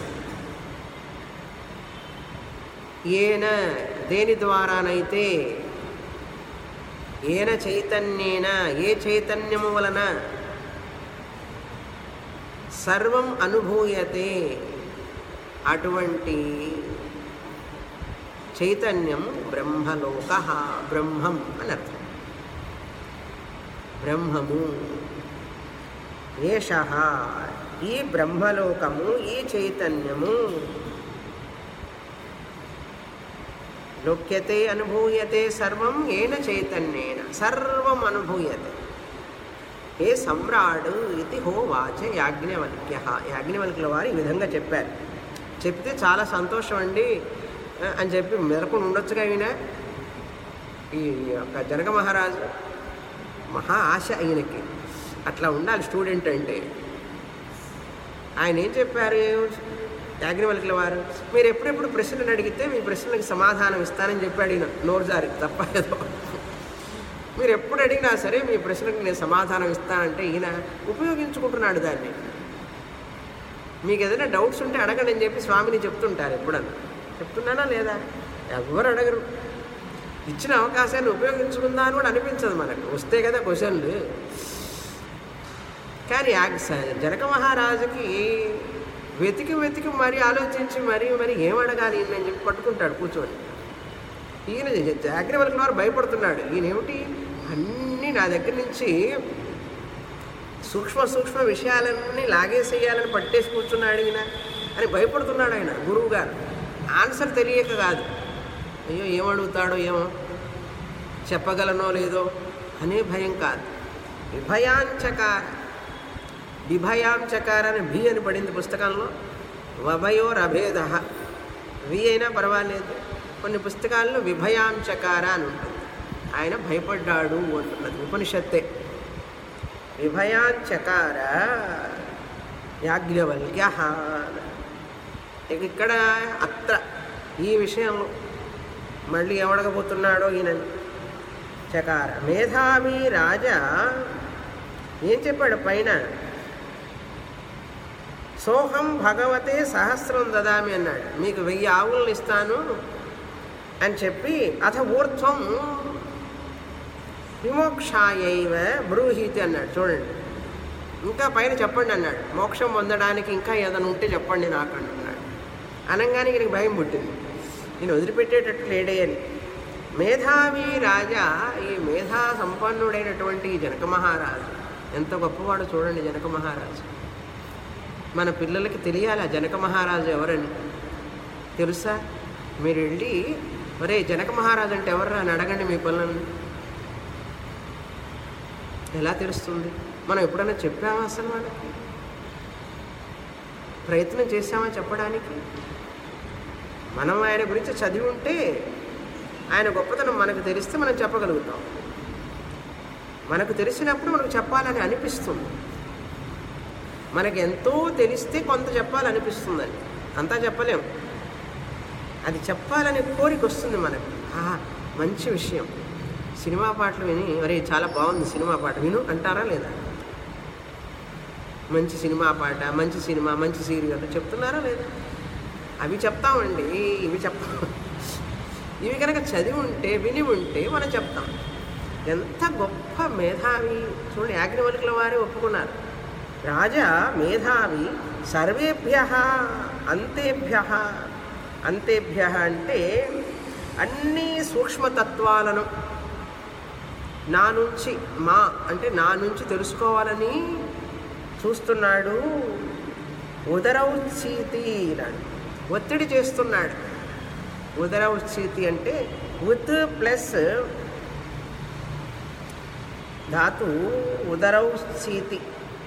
ఏన దేని ద్వారానైతే ఏన చైతన్యేన ఏ చైతన్యము వలన సర్వం అనుభూయతే అటువంటి చైతన్యం బ్రహ్మలోక బ్రహ్మం అని అర్థం బ్రహ్మము ఏష ఈ బ్రహ్మలోకము ఈ చైతన్యము లోక్యతే అనుభూయతే సర్వం ఏన చైతన్యేన సర్వం అనుభూయతే ఏ సమ్రాడు ఇది హోవాచ యాజ్ఞవల్క్య యాజ్ఞవల్క్యుల వారు ఈ విధంగా చెప్పారు చెప్తే చాలా సంతోషం అండి ఆ, అని చెప్పి మెదకుండా ఉండొచ్చుగా ఈయన ఈ యొక్క జనక మహారాజు మహా ఆశ ఈయనకి అట్లా ఉండాలి స్టూడెంట్ అంటే ఆయన ఏం చెప్పారు యాజ్ఞవల్కుల వారు మీరు ఎప్పుడెప్పుడు ప్రశ్నలు అడిగితే మీ ప్రశ్నలకు సమాధానం ఇస్తానని చెప్పాడు ఈయన నోరు జారి తప్ప ఏదో మీరు ఎప్పుడు అడిగినా సరే మీ ప్రశ్నకు నేను సమాధానం ఇస్తానంటే ఈయన ఉపయోగించుకుంటున్నాడు దాన్ని మీకు ఏదైనా డౌట్స్ ఉంటే అడగండి అని చెప్పి స్వామిని చెప్తుంటారు ఎప్పుడన్నా చెప్తున్నానా లేదా ఎవరు అడగరు ఇచ్చిన అవకాశాన్ని ఉపయోగించుకుందా అని కూడా అనిపించదు మనకు వస్తే కదా క్వశ్చన్లు కానీ ఆ స- జనక మహారాజుకి వెతికి వెతికి మరీ ఆలోచించి మరీ మరి ఏం అడగాలి ఈయన అని చెప్పి పట్టుకుంటాడు కూర్చొని ఈయన జాగ్రత్త వారు భయపడుతున్నాడు ఈయన ఏమిటి అన్నీ నా దగ్గర నుంచి సూక్ష్మ సూక్ష్మ విషయాలన్నీ లాగేసేయాలని పట్టేసి కూర్చున్నాడు ఈయన అని భయపడుతున్నాడు ఆయన గురువు గారు ఆన్సర్ తెలియక కాదు అయ్యో ఏమడుగుతాడో ఏమో చెప్పగలనో లేదో అనే భయం కాదు విభయాంచకార విభయాంచకార అని భి అని పడింది పుస్తకంలో వభయోరభేద వి అయినా పర్వాలేదు కొన్ని పుస్తకాల్లో విభయాంచకార అని ఉంటుంది ఆయన భయపడ్డాడు అంటున్నది ఉపనిషత్తే విభయాంచకార యాజ్ఞవల్క్య ఇక ఇక్కడ అత్ర ఈ విషయంలో మళ్ళీ ఎవడగబోతున్నాడో ఈయన చకార మేధావి రాజా ఏం చెప్పాడు పైన సోహం భగవతే సహస్రం దదామి అన్నాడు మీకు వెయ్యి ఆవులను ఇస్తాను అని చెప్పి అథ ఊర్ధ్వం విమోక్షాయైవ బ్రూహీతి అన్నాడు చూడండి ఇంకా పైన చెప్పండి అన్నాడు మోక్షం పొందడానికి ఇంకా ఏదైనా ఉంటే చెప్పండి నాకు అంటున్నాడు అనగానే ఈయనకి భయం పుట్టింది నేను వదిలిపెట్టేటట్టు లేడే అని మేధావి రాజా ఈ మేధా సంపన్నుడైనటువంటి ఈ జనక మహారాజు ఎంత గొప్పవాడు చూడండి జనక మహారాజు మన పిల్లలకి తెలియాలి ఆ జనక మహారాజు ఎవరని తెలుసా మీరు వెళ్ళి ఒరే జనక మహారాజు అంటే ఎవరు అని అడగండి మీ పిల్లల్ని ఎలా తెలుస్తుంది మనం ఎప్పుడైనా చెప్పామా అసలు వాళ్ళకి ప్రయత్నం చేశామా చెప్పడానికి మనం ఆయన గురించి చదివి ఉంటే ఆయన గొప్పతనం మనకు తెలిస్తే మనం చెప్పగలుగుతాం మనకు తెలిసినప్పుడు మనకు చెప్పాలని అనిపిస్తుంది మనకి ఎంతో తెలిస్తే కొంత చెప్పాలనిపిస్తుందని అంతా చెప్పలేం అది చెప్పాలనే కోరిక వస్తుంది మనకు ఆహా మంచి విషయం సినిమా పాటలు విని అరే చాలా బాగుంది సినిమా పాట విను అంటారా లేదా మంచి సినిమా పాట మంచి సినిమా మంచి సీరియల్ చెప్తున్నారా లేదా అవి చెప్తామండి ఇవి చెప్తాం ఇవి కనుక చదివి ఉంటే విని ఉంటే మనం చెప్తాం ఎంత గొప్ప మేధావి చూడండి యాజ్ఞవల్కుల వారే ఒప్పుకున్నారు రాజా మేధావి సర్వేభ్య అంతేభ్య అంతేభ్య అంటే అన్ని సూక్ష్మతత్వాలను నా నుంచి మా అంటే నా నుంచి తెలుసుకోవాలని చూస్తున్నాడు ఉదరౌచీతి అన్నాడు ఒత్తిడి చేస్తున్నాడు ఉదరౌచీతి అంటే ఉత్ ప్లస్ ధాతు ఉదరౌచీతి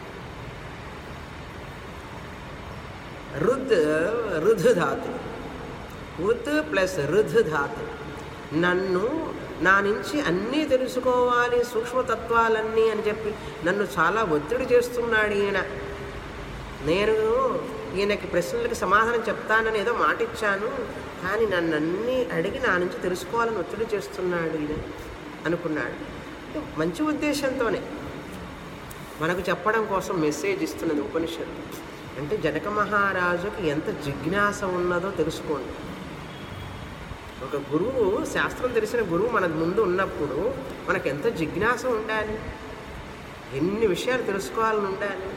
రుద్ రుధు ధాతు ఉత్ ప్లస్ రుధు ధాతు నన్ను నా నుంచి అన్నీ తెలుసుకోవాలి సూక్ష్మతత్వాలన్నీ అని చెప్పి నన్ను చాలా ఒత్తిడి చేస్తున్నాడు ఈయన నేను ఈయనకి ప్రశ్నలకు సమాధానం చెప్తానని ఏదో మాట ఇచ్చాను కానీ నన్ను అన్నీ అడిగి నా నుంచి తెలుసుకోవాలని ఒత్తిడి చేస్తున్నాడు ఈయన అనుకున్నాడు మంచి ఉద్దేశంతోనే మనకు చెప్పడం కోసం మెసేజ్ ఇస్తున్నది ఉపనిషత్తు అంటే జనక మహారాజుకి ఎంత జిజ్ఞాస ఉన్నదో తెలుసుకోండి ఒక గురువు శాస్త్రం తెలిసిన గురువు మన ముందు ఉన్నప్పుడు మనకు ఎంత జిజ్ఞాస ఉండాలి ఎన్ని విషయాలు తెలుసుకోవాలని ఉండాలి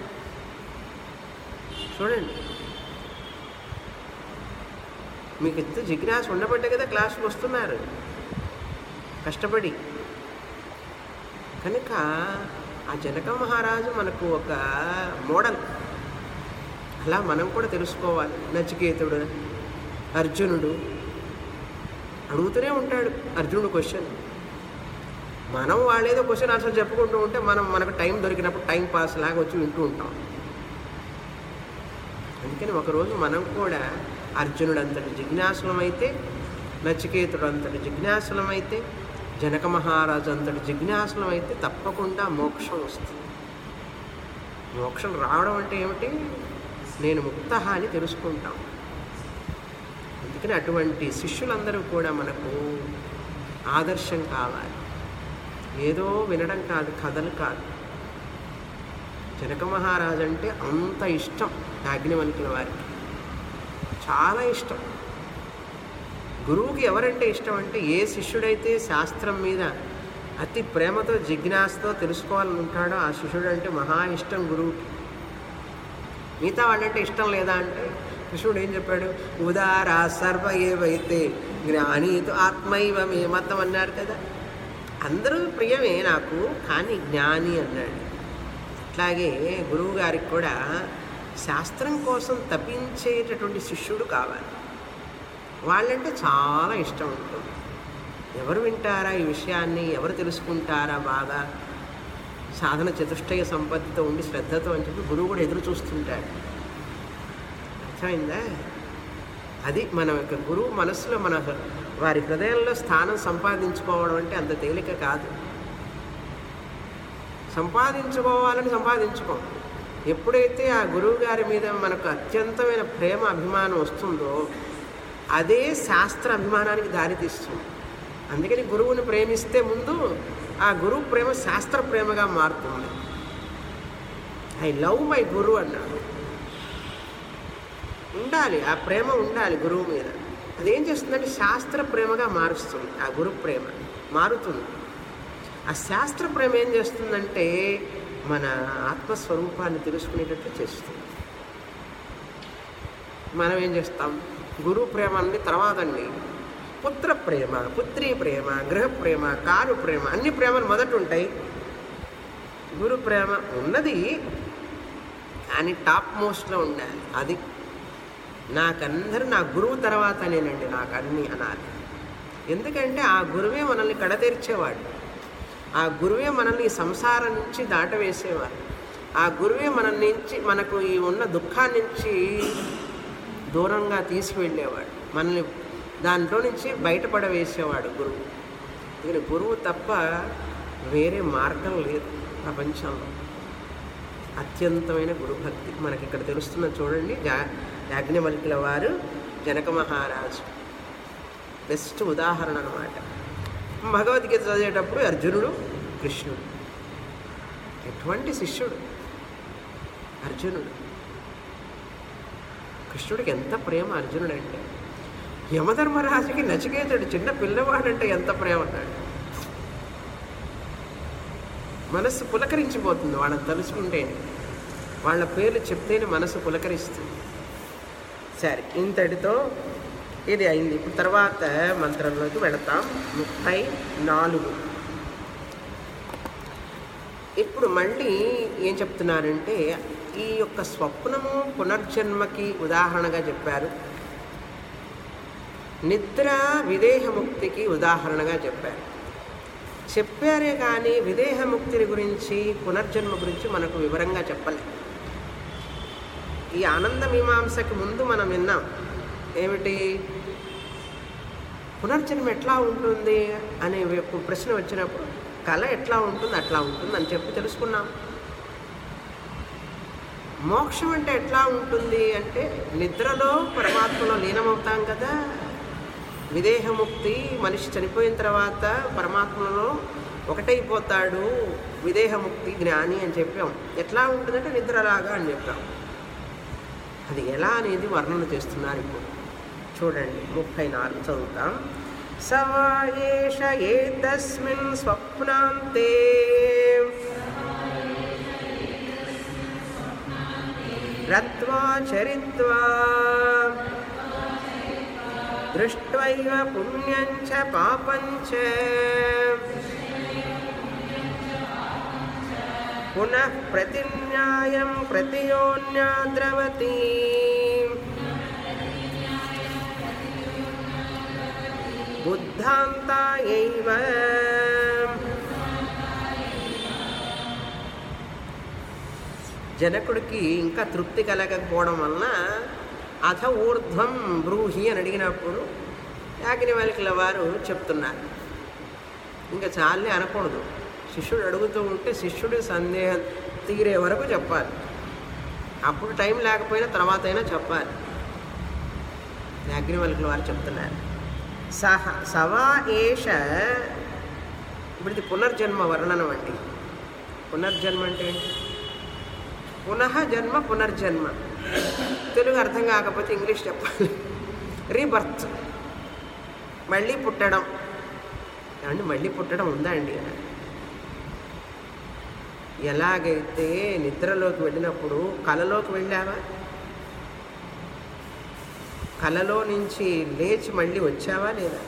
చూడండి మీకు ఎంత జిజ్ఞాస ఉండబట్టే కదా క్లాసుకు వస్తున్నారు కష్టపడి కనుక ఆ జనక మహారాజు మనకు ఒక మోడల్ అలా మనం కూడా తెలుసుకోవాలి నచికేతుడు అర్జునుడు అడుగుతూనే ఉంటాడు అర్జునుడు క్వశ్చన్ మనం వాళ్ళేదో క్వశ్చన్ ఆన్సర్ చెప్పుకుంటూ ఉంటే మనం మనకు టైం దొరికినప్పుడు టైం పాస్ లాగా వచ్చి వింటూ ఉంటాం అందుకని ఒకరోజు మనం కూడా అర్జునుడు అంతటి జిజ్ఞాసులమైతే నచికేతుడు అంతటి జిజ్ఞాసులమైతే జనక మహారాజు అంతటి జిజ్ఞాసులమైతే తప్పకుండా మోక్షం వస్తుంది మోక్షం రావడం అంటే ఏమిటి నేను ముక్త అని తెలుసుకుంటాం అందుకని అటువంటి శిష్యులందరూ కూడా మనకు ఆదర్శం కావాలి ఏదో వినడం కాదు కథలు కాదు జనక మహారాజు అంటే అంత ఇష్టం యాజ్ఞవల్కుల వారికి చాలా ఇష్టం గురువుకి ఎవరంటే ఇష్టం అంటే ఏ శిష్యుడైతే శాస్త్రం మీద అతి ప్రేమతో జిజ్ఞాసతో తెలుసుకోవాలని ఉంటాడో ఆ శిష్యుడు అంటే మహా ఇష్టం గురువుకి మిగతా వాళ్ళంటే ఇష్టం లేదా అంటే కృష్ణుడు ఏం చెప్పాడు ఉదారా సర్వ ఏవైతే జ్ఞానీతో ఆత్మైవ మే మతం అన్నారు కదా అందరూ ప్రియమే నాకు కానీ జ్ఞాని అన్నాడు అట్లాగే గురువు గారికి కూడా శాస్త్రం కోసం తప్పించేటటువంటి శిష్యుడు కావాలి వాళ్ళంటే చాలా ఇష్టం ఉంటుంది ఎవరు వింటారా ఈ విషయాన్ని ఎవరు తెలుసుకుంటారా బాగా సాధన చతుష్టయ సంపత్తితో ఉండి శ్రద్ధతో అని చెప్పి గురువు కూడా ఎదురు చూస్తుంటాడు అర్థమైందా అది మన యొక్క గురువు మనసులో మన వారి హృదయంలో స్థానం సంపాదించుకోవడం అంటే అంత తేలిక కాదు సంపాదించుకోవాలని సంపాదించుకో ఎప్పుడైతే ఆ గురువు గారి మీద మనకు అత్యంతమైన ప్రేమ అభిమానం వస్తుందో అదే శాస్త్ర అభిమానానికి దారితీస్తుంది అందుకని గురువుని ప్రేమిస్తే ముందు ఆ గురువు ప్రేమ శాస్త్ర ప్రేమగా మారుతుంది ఐ లవ్ మై గురువు అన్నాడు ఉండాలి ఆ ప్రేమ ఉండాలి గురువు మీద అదేం చేస్తుందంటే శాస్త్ర ప్రేమగా మారుస్తుంది ఆ గురు ప్రేమ మారుతుంది ఆ శాస్త్ర ప్రేమ ఏం చేస్తుందంటే మన ఆత్మస్వరూపాన్ని తెలుసుకునేటట్లు చేస్తుంది మనం ఏం చేస్తాం గురు ప్రేమ అన్ని తర్వాత అండి పుత్ర ప్రేమ పుత్రి ప్రేమ గృహ ప్రేమ కారు ప్రేమ అన్ని ప్రేమలు మొదట ఉంటాయి గురు ప్రేమ ఉన్నది కానీ టాప్ మోస్ట్లో ఉండాలి అది నాకందరూ నా గురువు తర్వాతనేనండి నాకు అన్నీ అనాలి ఎందుకంటే ఆ గురువే మనల్ని కడతీర్చేవాడు ఆ గురువే మనల్ని ఈ సంసారం నుంచి దాటవేసేవాడు ఆ గురువే మన నుంచి మనకు ఈ ఉన్న దుఃఖాన్ని నుంచి దూరంగా తీసుకువెళ్ళేవాడు మనల్ని దాంట్లో నుంచి బయటపడవేసేవాడు గురువు దీని గురువు తప్ప వేరే మార్గం లేదు ప్రపంచంలో అత్యంతమైన గురుభక్తి మనకి ఇక్కడ తెలుస్తున్న చూడండి జా యాజ్ఞవల్కుల వారు జనక మహారాజు బెస్ట్ ఉదాహరణ అనమాట భగవద్గీత చదివేటప్పుడు అర్జునుడు కృష్ణుడు ఎటువంటి శిష్యుడు అర్జునుడు కృష్ణుడికి ఎంత ప్రేమ అర్జునుడు అంటే యమధర్మరాజుకి నచికేతుడు చిన్న పిల్లవాడంటే ఎంత ప్రేమ అన్నాడు మనస్సు పులకరించిపోతుంది వాళ్ళని తలుచుకుంటే వాళ్ళ పేర్లు చెప్తేనే మనసు పులకరిస్తుంది సరే ఇంతటితో ఇది అయింది ఇప్పుడు తర్వాత మంత్రంలోకి వెళతాం ముప్పై నాలుగు ఇప్పుడు మళ్ళీ ఏం చెప్తున్నారంటే ఈ యొక్క స్వప్నము పునర్జన్మకి ఉదాహరణగా చెప్పారు నిద్ర విదేహముక్తికి ఉదాహరణగా చెప్పారు చెప్పారే కానీ విదేహముక్తిని గురించి పునర్జన్మ గురించి మనకు వివరంగా చెప్పలే ఈ ఆనంద మీమాంసకి ముందు మనం విన్నాం ఏమిటి పునర్జన్మ ఎట్లా ఉంటుంది అనే ఒక ప్రశ్న వచ్చినప్పుడు కళ ఎట్లా ఉంటుంది అట్లా ఉంటుంది అని చెప్పి తెలుసుకున్నాం మోక్షం అంటే ఎట్లా ఉంటుంది అంటే నిద్రలో పరమాత్మలో లీనమవుతాం కదా విదేహముక్తి మనిషి చనిపోయిన తర్వాత పరమాత్మలో ఒకటైపోతాడు విదేహముక్తి జ్ఞాని అని చెప్పాం ఎట్లా ఉంటుందంటే నిద్రలాగా అని చెప్పాం అది ఎలా అనేది వర్ణన చేస్తున్నారు ఇప్పుడు చూడండి ముప్పై నాలుగు చదువుతాం సవాయేష ఏతస్మిన్ స్వప్నాంతే రత్వా చరిత్వా దృష్ట్వైవ పుణ్యం చ పాపం చ పునః ప్రతిన్యాయం ప్రతియోన్యాద్రవతి బుద్ధాంతాయైవ జనకుడికి ఇంకా తృప్తి కలగకపోవడం వలన అథ ఊర్ధ్వం బ్రూహి అని అడిగినప్పుడు యాజ్ఞవల్కుల వారు చెప్తున్నారు ఇంకా చాలే అనకూడదు శిష్యుడు అడుగుతూ ఉంటే శిష్యుడి సందేహం తీరే వరకు చెప్పాలి అప్పుడు టైం లేకపోయినా తర్వాత అయినా చెప్పాలి యాజ్ఞవల్కుల వారు చెప్తున్నారు సహ సవా ఏష ఇప్పుడు ఇది పునర్జన్మ వర్ణనం అండి పునర్జన్మ అంటే ఏంటి? పునః జన్మ పునర్జన్మ తెలుగు అర్థం కాకపోతే ఇంగ్లీష్ చెప్పాలి రీబర్త్ మళ్ళీ పుట్టడం ఏమండి మళ్ళీ పుట్టడం ఉందా అండి ఎలాగైతే నిద్రలోకి వెళ్ళినప్పుడు కలలోకి వెళ్ళావా కలలో నుంచి లేచి మళ్ళీ వచ్చావా లేదా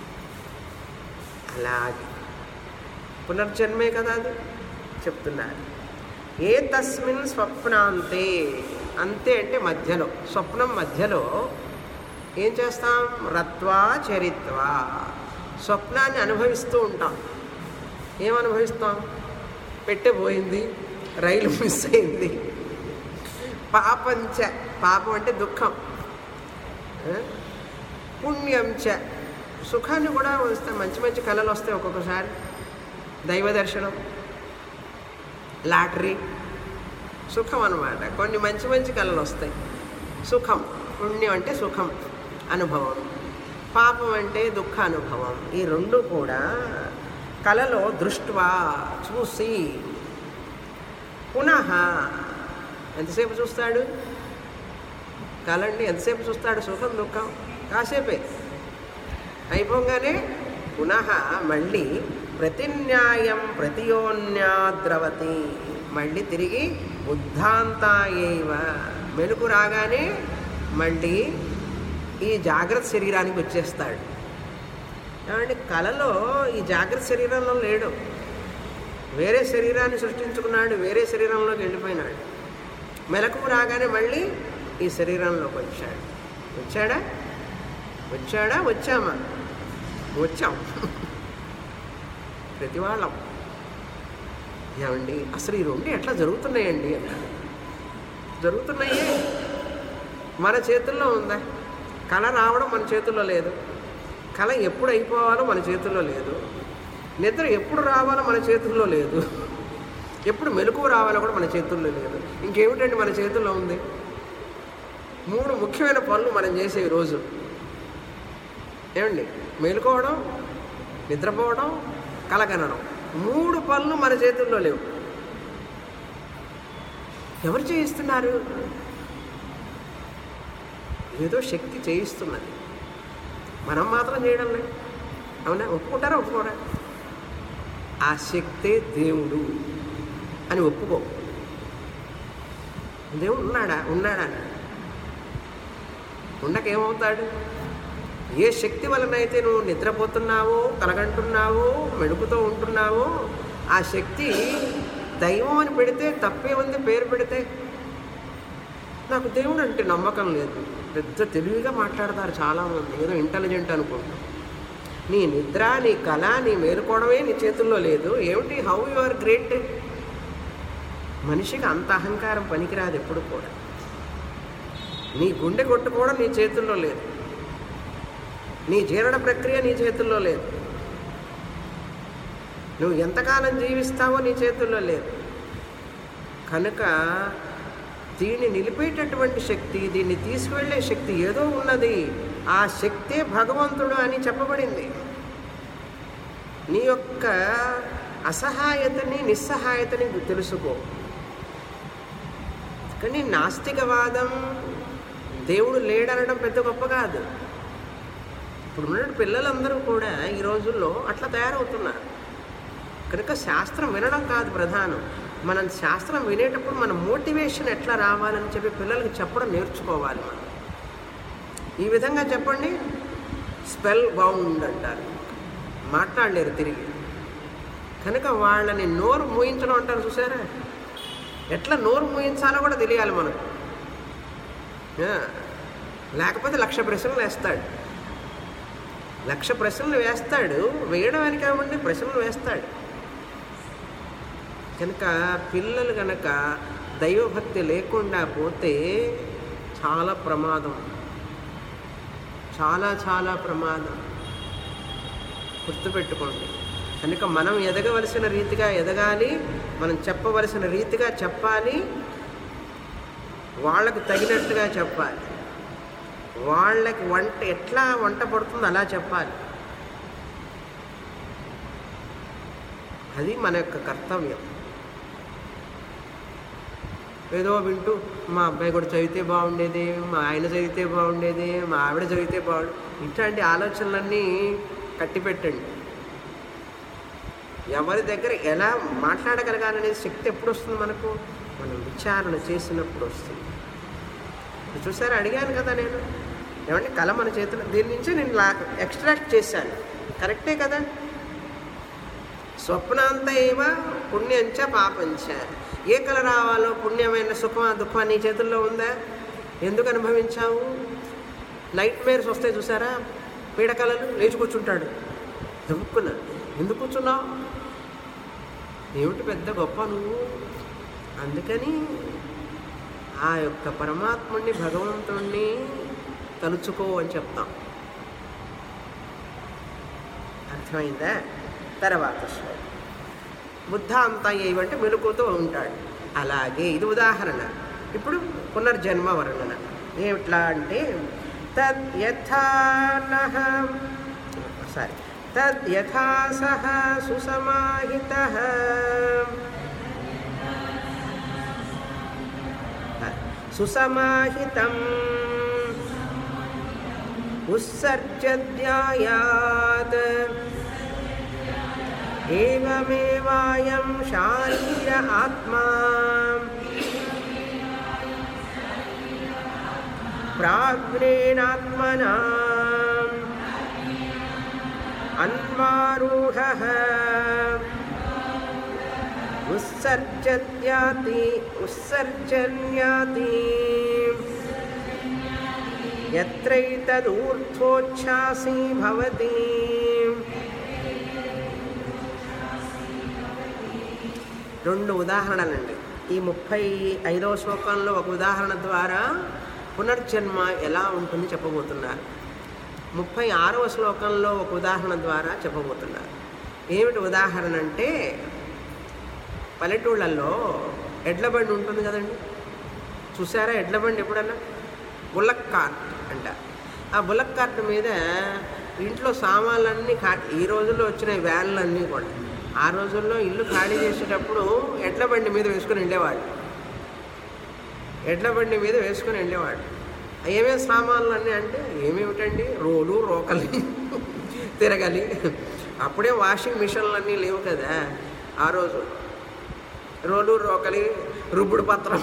అలాగే పునర్జన్మే కదా అది చెప్తున్నారు ఏ తస్మిన్ స్వప్నాంతే అంతే అంటే మధ్యలో స్వప్నం మధ్యలో ఏం చేస్తాం రత్వా చరిత్వా స్వప్నాన్ని అనుభవిస్తూ ఉంటాం ఏం అనుభవిస్తాం పెట్టె పోయింది రైలు మిస్ అయింది పాపంచ పాపం అంటే దుఃఖం ఆ? పుణ్యం చ సుఖాన్ని కూడా వస్తాయి మంచి మంచి కళలు వస్తాయి ఒక్కొక్కసారి దైవ దర్శనం లాటరీ సుఖం అన్నమాట కొన్ని మంచి మంచి కళలు వస్తాయి సుఖం పుణ్యం అంటే సుఖం అనుభవం పాపం అంటే దుఃఖ అనుభవం ఈ రెండు కూడా కళలో దృష్ట్వా చూసి పునః ఎంతసేపు చూస్తాడు కలండి ఎంతసేపు చూస్తాడు సుఖం దుఃఖం కాసేపే అయిపోగానే పునః మళ్ళీ ప్రతిన్యాయం ప్రతియోన్యాద్రవతి మళ్ళీ తిరిగి బుద్ధాంతాయేవ మెలకు రాగానే మళ్ళీ ఈ జాగ్రత్త శరీరానికి వచ్చేస్తాడు ఏమంటే కళలో ఈ జాగ్రత్త శరీరంలో లేడు వేరే శరీరాన్ని సృష్టించుకున్నాడు వేరే శరీరంలోకి వెళ్ళిపోయినాడు మెలకు రాగానే మళ్ళీ ఈ శరీరంలోకి వచ్చాడు వచ్చాడా వచ్చాడా వచ్చామా వచ్చాం ప్రతి వాళ్ళం ఏమండి అసలు ఈ రెండు ఎట్లా జరుగుతున్నాయండి అన్నారు జరుగుతున్నాయే మన చేతుల్లో ఉందా కళ రావడం మన చేతుల్లో లేదు కళ ఎప్పుడు అయిపోవాలో మన చేతుల్లో లేదు నిద్ర ఎప్పుడు రావాలో మన చేతుల్లో లేదు ఎప్పుడు మెలకువ రావాలో కూడా మన చేతుల్లో లేదు ఇంకేమిటండి మన చేతుల్లో ఉంది మూడు ముఖ్యమైన పనులు మనం చేసే ఈ రోజు ఏమండి మేలుకోవడం నిద్రపోవడం కలగనడం మూడు పనులు మన చేతుల్లో లేవు ఎవరు చేయిస్తున్నారు ఏదో శక్తి చేయిస్తున్నది మనం మాత్రం చేయడం లేదు అవునా ఒప్పుకుంటారా ఒప్పుకోరా ఆ శక్తే దేవుడు అని ఒప్పుకో దేవుడు ఉన్నాడా ఉన్నాడా అన్నాడు ఉండకేమవుతాడు ఏ శక్తి వలనైతే నువ్వు నిద్రపోతున్నావో కలగంటున్నావో మెడుకుతూ ఉంటున్నావో ఆ శక్తి దైవం అని పెడితే తప్పే ఉంది పేరు పెడితే నాకు దేవుడు అంటే నమ్మకం లేదు పెద్ద తెలివిగా మాట్లాడతారు చాలామంది ఏదో ఇంటెలిజెంట్ అనుకుంటాం నీ నిద్ర నీ కళ నీ మేలుకోవడమే నీ చేతుల్లో లేదు ఏమిటి హౌ యు ఆర్ గ్రేట్ మనిషికి అంత అహంకారం పనికిరాదు ఎప్పుడు కూడా నీ గుండె కొట్టుకోవడం నీ చేతుల్లో లేదు నీ జీర్ణ ప్రక్రియ నీ చేతుల్లో లేదు నువ్వు ఎంతకాలం జీవిస్తావో నీ చేతుల్లో లేదు కనుక దీన్ని నిలిపేటటువంటి శక్తి దీన్ని తీసుకువెళ్ళే శక్తి ఏదో ఉన్నది ఆ శక్తే భగవంతుడు అని చెప్పబడింది నీ యొక్క అసహాయతని నిస్సహాయతని తెలుసుకో కానీ నాస్తికవాదం దేవుడు లేడనడం పెద్ద గొప్ప కాదు ఇప్పుడు ఉన్న పిల్లలందరూ కూడా ఈ రోజుల్లో అట్లా తయారవుతున్నారు కనుక శాస్త్రం వినడం కాదు ప్రధానం మనం శాస్త్రం వినేటప్పుడు మన మోటివేషన్ ఎట్లా రావాలని చెప్పి పిల్లలకి చెప్పడం నేర్చుకోవాలి మనం ఈ విధంగా చెప్పండి స్పెల్ బౌండ్ అంటారు మాట్లాడలేరు తిరిగి కనుక వాళ్ళని నోరు మూయించడం అంటారు చూసారా ఎట్లా నోరు మూయించాలో కూడా తెలియాలి మనకు ఆ, లేకపోతే లక్ష ప్రశ్నలు వేస్తాడు లక్ష ప్రశ్నలు వేస్తాడు వేయడం వెనక ఉండి ప్రశ్నలు వేస్తాడు కనుక పిల్లలు కనుక దైవభక్తి లేకుండా పోతే చాలా ప్రమాదం చాలా చాలా ప్రమాదం గుర్తుపెట్టుకోండి కనుక మనం ఎదగవలసిన రీతిగా ఎదగాలి మనం చెప్పవలసిన రీతిగా చెప్పాలి వాళ్ళకు తగినట్టుగా చెప్పాలి వాళ్ళకి వంట ఎట్లా వంట పడుతుందో అలా చెప్పాలి అది మన యొక్క కర్తవ్యం ఏదో వింటూ మా అబ్బాయి కూడా చదివితే బాగుండేది మా ఆయన చదివితే బాగుండేది మా ఆవిడ చదివితే బాగుండు ఇట్లాంటి ఆలోచనలన్నీ కట్టిపెట్టండి ఎవరి దగ్గర ఎలా మాట్లాడగలగాలనే శక్తి ఎప్పుడు వస్తుంది మనకు మనం విచారణ చేసినప్పుడు వస్తుంది ఇప్పుడు చూసారా అడిగాను కదా నేను ఏమంటే కళ మన చేతిలో దీని నుంచి నేను లా ఎక్స్ట్రాక్ట్ చేశాను కరెక్టే కదా స్వప్నాంత ఏవ పుణ్యంచ పాపంచ ఏ కళ రావాలో పుణ్యమైన సుఖమా దుఃఖమా నీ చేతుల్లో ఉందా ఎందుకు అనుభవించావు నైట్ మేర్స్ వస్తాయి చూసారా పీడకలలు లేచి కూర్చుంటాడు ఎందుకున్నా ఎందుకు కూర్చున్నావు ఏమిటి పెద్ద గొప్ప నువ్వు అందుకని ఆ యొక్క పరమాత్ముడిని భగవంతుణ్ణి తలుచుకో అని చెప్తాం అర్థమైందా తర్వాత శ్లోకం బుద్ధ అంతా ఏమంటే మెలుకుతూ ఉంటాడు అలాగే ఇది ఉదాహరణ ఇప్పుడు పునర్జన్మ వర్ణన ఏమిట్లా అంటే తద్ యథానహ సారీ తద్ యథా సహ సుసమాహిత సుసమాహితం ఉత్సర్జద్యాయాత్ ఏమేవాయం శారీర ఆత్మా ప్రాజ్ఞేనాత్మనా అన్వారూఢ ఉత్సర్జత్యాతి ఉత్సర్జన్యాతి ఎత్రైతదూర్ధ్వోచ్ఛ్వాసీ భవతి రెండు ఉదాహరణలండి ఈ ముప్పై ఐదవ శ్లోకంలో ఒక ఉదాహరణ ద్వారా పునర్జన్మ ఎలా ఉంటుంది చెప్పబోతున్నారు ముప్పై ఆరవ శ్లోకంలో ఒక ఉదాహరణ ద్వారా చెప్పబోతున్నారు ఏమిటి ఉదాహరణ అంటే పల్లెటూళ్ళల్లో ఎడ్ల బండి ఉంటుంది కదండి చూసారా ఎడ్ల బండి ఎప్పుడన్నా బుల్లక్ కార్ట్ అంట ఆ బుల్లక్ కార్ట్ మీద ఇంట్లో సామాన్లన్నీ కా ఈ రోజుల్లో వచ్చిన వ్యాన్లన్నీ కూడా ఆ రోజుల్లో ఇల్లు ఖాళీ చేసేటప్పుడు ఎడ్ల బండి మీద వేసుకుని వెళ్ళేవాడు ఎడ్ల బండి మీద వేసుకుని వెళ్ళేవాడు ఏమేమి సామాన్లు అన్నీ అంటే ఏమేమిటండి రోలు రోకలి తిరగలి అప్పుడే వాషింగ్ మిషన్లు అన్నీ లేవు కదా ఆ రోజు రోలు రోకలి రుబ్బుడు పత్రం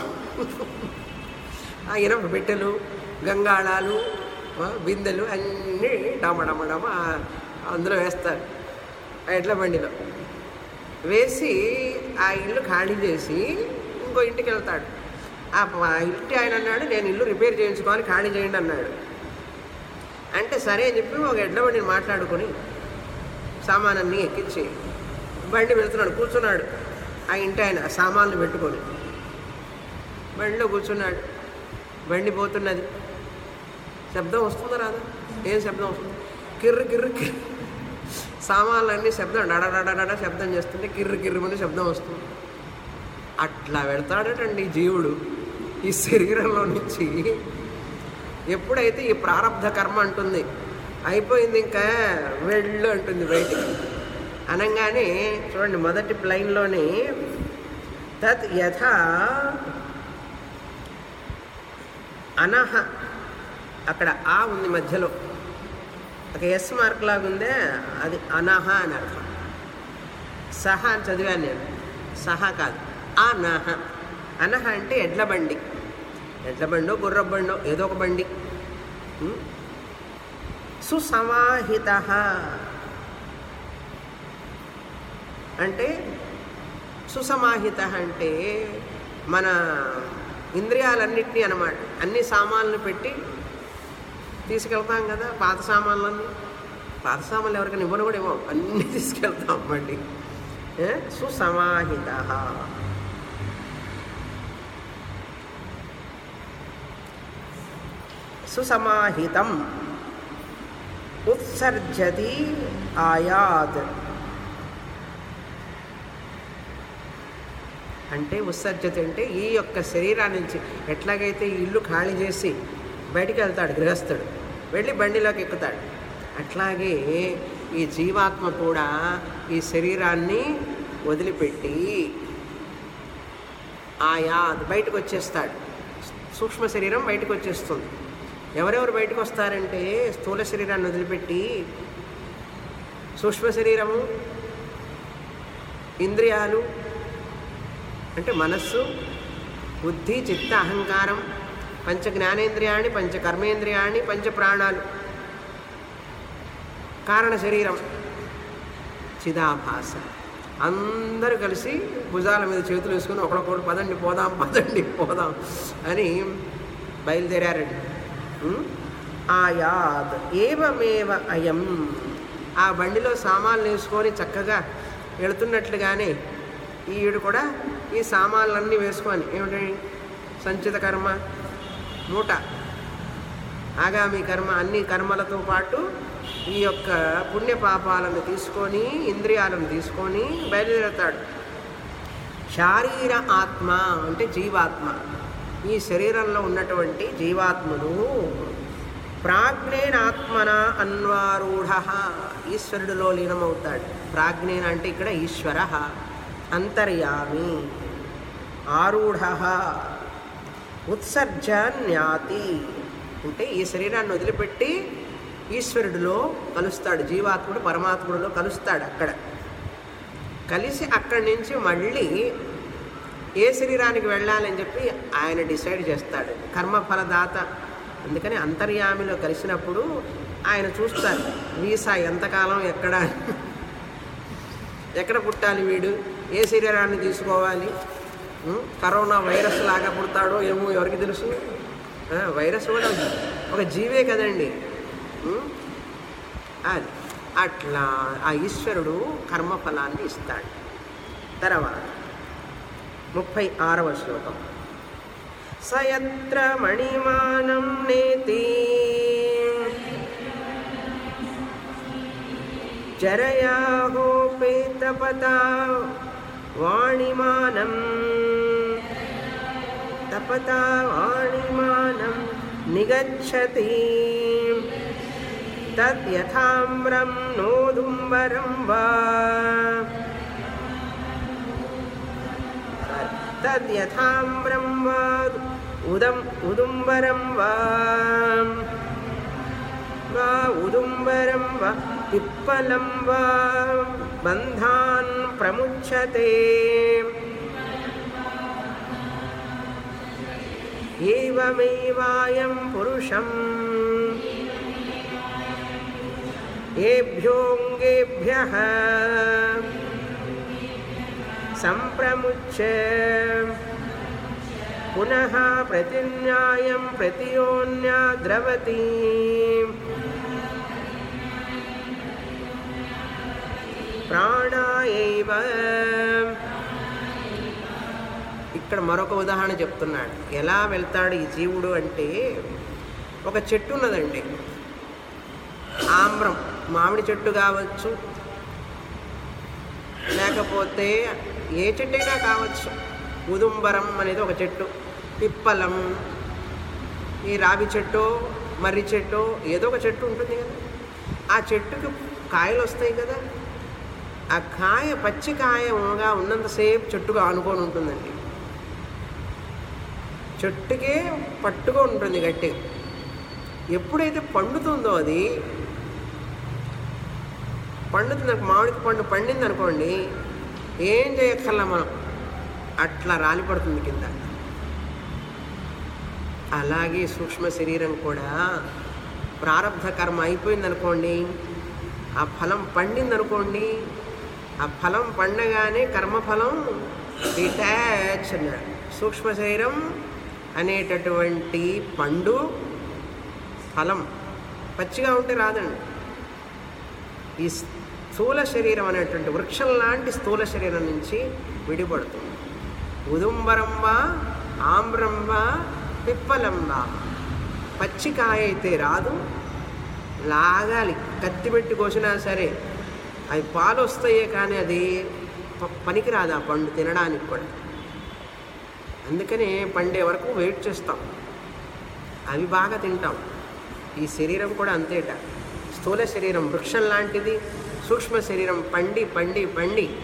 ఆ ఇనప పెట్టెలు గంగాళాలు ఆ, బిందెలు అన్నీ డమడమడమ అందులో వేస్తారు ఆ ఎడ్ల బండిలో వేసి ఆ ఇల్లు ఖాళీ చేసి ఇంకో ఇంటికి వెళ్తాడు ఆ ప- ఆ ఇంటి ఆయన అన్నాడు నేను ఇల్లు రిపేర్ చేయించుకోవాలి ఖాళీ చేయండి అన్నాడు అంటే సరే అని చెప్పి ఒక ఎడ్ల బండిని మాట్లాడుకొని సామానన్నీ ఎక్కించి బండి వెళ్తున్నాడు కూర్చున్నాడు ఆ ఇంటి ఆయన సామాన్లు పెట్టుకొని బండిలో కూర్చున్నాడు బండి పోతున్నది శబ్దం వస్తుందా రాదా ఏం శబ్దం వస్తుంది కిర్రు కిర్రు కిర్రు సామాన్లన్నీ శబ్దం డడడడడ శబ్దం చేస్తుంటే కిర్రు కిర్రు మంది శబ్దం వస్తుంది అట్లా వెళ్తాడటండి జీవుడు ఈ శరీరంలో నుంచి ఎప్పుడైతే ఈ ప్రారంధ కర్మ అంటుంది అయిపోయింది ఇంకా వెళ్ళు అంటుంది బయటికి అనగానే చూడండి మొదటి లైన్లోని తత్ యథా అనహ అక్కడ ఆ ఉంది మధ్యలో ఒక ఎస్ మార్క్ లాగా ఉందే అది అనహ అని అర్థం సహ అని చదివాను నేను సహ కాదు అనహ అనహ అంటే ఎడ్ల బండి ఎడ్ల బండో గుర్ర బండో ఏదో ఒక బండి ఉం? సుసమాహిత అంటే సుసమాహిత అంటే మన ఇంద్రియాలన్నింటినీ అన్నమాట అన్ని సామాన్లు పెట్టి తీసుకెళ్తాం కదా పాత సామాన్లన్నీ పాత సామాన్లు ఎవరికైనా ఇవ్వను కూడా ఇవ్వం అన్నీ తీసుకెళ్తాం మళ్ళీ ఏ? సుసమాహిత సుసమాహితం ఉత్సర్జతి ఆయాత్ అంటే ఉత్సర్జత అంటే ఈ యొక్క శరీరాన్ని నుంచి ఎట్లాగైతే ఈ ఇల్లు ఖాళీ చేసి బయటికి వెళ్తాడు గృహస్థుడు వెళ్ళి బండిలోకి ఎక్కుతాడు అట్లాగే ఈ జీవాత్మ కూడా ఈ శరీరాన్ని వదిలిపెట్టి ఆయా బయటకు వచ్చేస్తాడు సూక్ష్మ శరీరం బయటకు వచ్చేస్తుంది ఎవరెవరు బయటకు వస్తారంటే స్థూల శరీరాన్ని వదిలిపెట్టి సూక్ష్మ శరీరము ఇంద్రియాలు అంటే మనస్సు బుద్ధి చిత్త అహంకారం పంచ జ్ఞానేంద్రియాణి పంచ కర్మేంద్రియాణి పంచ ప్రాణాలు కారణ శరీరం చిదాభాస అందరూ కలిసి భుజాల మీద చేతులు వేసుకుని ఒకడొకడు పదండి పోదాం పదండి పోదాం అని బయలుదేరారండి ఉం? ఆయాద్ ఏవమేవ అయం ఆ బండిలో సామాన్లు వేసుకొని చక్కగా వెళుతున్నట్లుగానే ఈయుడు కూడా ఈ సామాన్లన్నీ వేసుకొని ఏమిటి సంచిత కర్మ మూట ఆగామి కర్మ అన్ని కర్మలతో పాటు ఈ యొక్క పుణ్య పాపాలను తీసుకొని ఇంద్రియాలను తీసుకొని బయలుదేరతాడు శారీర ఆత్మ అంటే జీవాత్మ ఈ శరీరంలో ఉన్నటువంటి జీవాత్మను ప్రాజ్ఞేనాత్మన అన్వారూఢ ఈశ్వరుడిలో లీనమవుతాడు ప్రాజ్ఞేన అంటే ఇక్కడ ఈశ్వర అంతర్యామి ఆరూఢ ఉత్సర్జన్యాతి అంటే ఈ శరీరాన్ని వదిలిపెట్టి ఈశ్వరుడిలో కలుస్తాడు జీవాత్ముడు పరమాత్ముడిలో కలుస్తాడు అక్కడ కలిసి అక్కడి నుంచి మళ్ళీ ఏ శరీరానికి వెళ్ళాలని చెప్పి ఆయన డిసైడ్ చేస్తాడు కర్మఫలదాత అందుకని అంతర్యామిలో కలిసినప్పుడు ఆయన చూస్తారు వీసా ఎంతకాలం ఎక్కడ ఎక్కడ పుట్టాలి వీడు ఏ శరీరాన్ని తీసుకోవాలి ఉం? కరోనా వైరస్ లాగా పుడతాడో ఏమో ఎవరికి తెలుసు ఆ, వైరస్ కూడా ఒక జీవే కదండి ఉం? అది అట్లా ఆ ఈశ్వరుడు కర్మఫలాన్ని ఇస్తాడు తర్వాత ముప్పై ఆరవ శ్లోకం సయత్ర మణిమానం నేతి జరయాహోపేతపతా వాణిమానం తపతా వాణిమానం నిగచ్చతి తద్యథామ్రం నోదుంబరం వా తద్యథామ్రం వా ఉదం ఉదుంబరం వా వా ఉదుంబరం వా పిప్పలం వా బంధాన్ ప్రముచ్యతే ఏవమేవాయం పురుషం ఏభ్యోంగేభ్యः సంప్రముచ్య పునః ప్రతిన్యాయం ప్రతియోన్యా ద్రవతి ప్రాణాయైవ ఇక్కడ మరొక ఉదాహరణ చెప్తున్నాడు ఎలా వెళ్తాడు ఈ జీవుడు అంటే ఒక చెట్టు ఉన్నదండి ఆమ్రం మామిడి చెట్టు కావచ్చు లేకపోతే ఏ చెట్టు అయినా కావచ్చు ఉదుంబరం అనేది ఒక చెట్టు పిప్పలం ఈ రావి చెట్టు మర్రి చెట్టు ఏదో ఒక చెట్టు ఉంటుంది కదా ఆ చెట్టుకి కాయలు వస్తాయి కదా ఆ కాయ పచ్చి కాయగా ఉన్నంతసేపు చెట్టుగా ఆనుకొని ఉంటుందండి చెట్టుకే పట్టుగా ఉంటుంది గట్టి ఎప్పుడైతే పండుతుందో అది పండుతుంది మామిడికి పండు పండింది అనుకోండి ఏం చేయక్కర్లా మనం అట్లా రాలిపడుతుంది కింద అలాగే సూక్ష్మ శరీరం కూడా ప్రారంధ కర్మ అయిపోయింది అనుకోండి ఆ ఫలం పండింది అనుకోండి ఆ ఫలం పండగానే కర్మఫలం డిటాచ్ అన్నాడు సూక్ష్మ శరీరం అనేటటువంటి పండు ఫలం పచ్చిగా ఉంటే రాదండి ఈ స్థూల శరీరం అనేటువంటి వృక్షం లాంటి స్థూల శరీరం నుంచి విడిపడుతుంది ఉదుంబరంబా ఆమ్రంబా పిప్పలంబా పచ్చికాయ అయితే రాదు లాగాలి కత్తి పెట్టి కోసినా సరే అవి పాలు వస్తాయే కానీ అది ప- పనికిరాదు ఆ పండు తినడానికి కూడా అందుకనే పండే వరకు వెయిట్ చేస్తాం అవి బాగా తింటాం ఈ శరీరం కూడా అంతేట స్థూల శరీరం వృక్షం లాంటిది సూక్ష్మ శరీరం పండి పండి పండి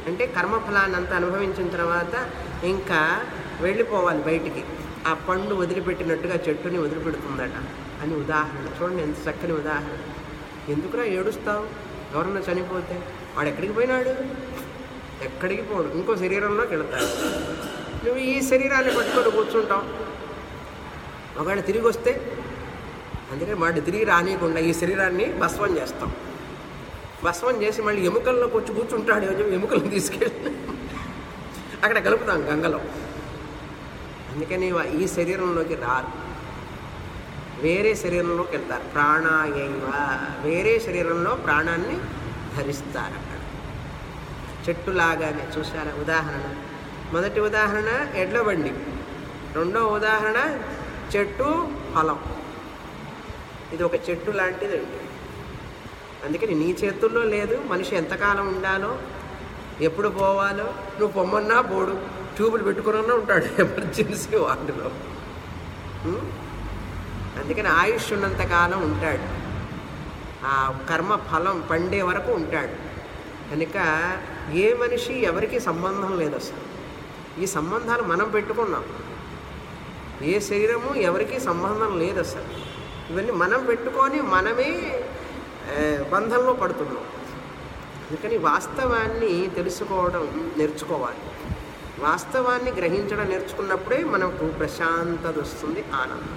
అంటే కర్మఫలాన్ని అంతా అనుభవించిన తర్వాత ఇంకా వెళ్ళిపోవాలి బయటికి ఆ పండు వదిలిపెట్టినట్టుగా చెట్టుని వదిలిపెడుతుందట అని ఉదాహరణ చూడండి ఎంత చక్కని ఉదాహరణ ఎందుకురా ఏడుస్తావు ఎవరన్నా చనిపోతే వాడు ఎక్కడికి పోయినాడు ఎక్కడికి పోడు ఇంకో శరీరంలోకి వెళ్తాడు నువ్వు ఈ శరీరాన్ని పట్టుకొని కూర్చుంటావు ఒకవేళ తిరిగి వస్తే అందుకని వాడు తిరిగి రానియకుండా ఈ శరీరాన్ని భస్వం చేస్తాం భస్వం చేసి మళ్ళీ ఎముకల్లోకి వచ్చి కూర్చుంటాడు అని చెప్పి ఎముకలను తీసుకెళ్ళి అక్కడ కలుపుతాం గంగలో అందుకని వా- ఈ శరీరంలోకి రారు వేరే శరీరంలోకి వెళ్తారు ప్రాణాయైవ వేరే శరీరంలో ప్రాణాన్ని ధరిస్తారు అక్కడ చెట్టులాగానే చూసారా ఉదాహరణ మొదటి ఉదాహరణ ఎడ్ల బండి రెండో ఉదాహరణ చెట్టు ఫలం ఇది ఒక చెట్టు లాంటిదండి అందుకని నీ చేతుల్లో లేదు మనిషి ఎంతకాలం ఉండాలో ఎప్పుడు పోవాలో నువ్వు పొమ్మన్నా పోడు ట్యూబులు పెట్టుకున్నా ఉంటాడు ఎమర్జెన్సీ వార్డులో ఉం? అందుకని ఆయుష్ ఉన్నంత కాలం ఉంటాడు ఆ కర్మ ఫలం పండే వరకు ఉంటాడు కనుక ఏ మనిషి ఎవరికి సంబంధం లేదు అసలు ఈ సంబంధాలు మనం పెట్టుకున్నాం ఏ శరీరము ఎవరికి సంబంధం లేదు అసలు ఇవన్నీ మనం పెట్టుకొని మనమే ఆ, బంధంలో పడుతున్నాం అందుకని వాస్తవాన్ని తెలుసుకోవడం నేర్చుకోవాలి వాస్తవాన్ని గ్రహించడం నేర్చుకున్నప్పుడే మనకు ప్రశాంతత వస్తుంది ఆనందం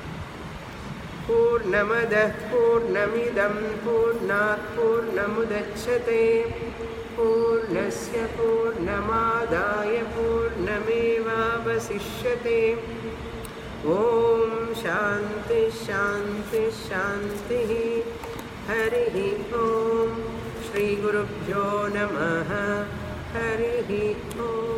పూర్ణమద పూర్ణమిదం పూర్ణాత్ పూర్ణముదచ్చతే పూర్ణస్య పూర్ణమాదాయ పూర్ణమేవావశిష్యతే ఓం శాంతి శాంతి శాంతి హరి ఓం శ్రీ గురుభ్యో నమ హరి ఓం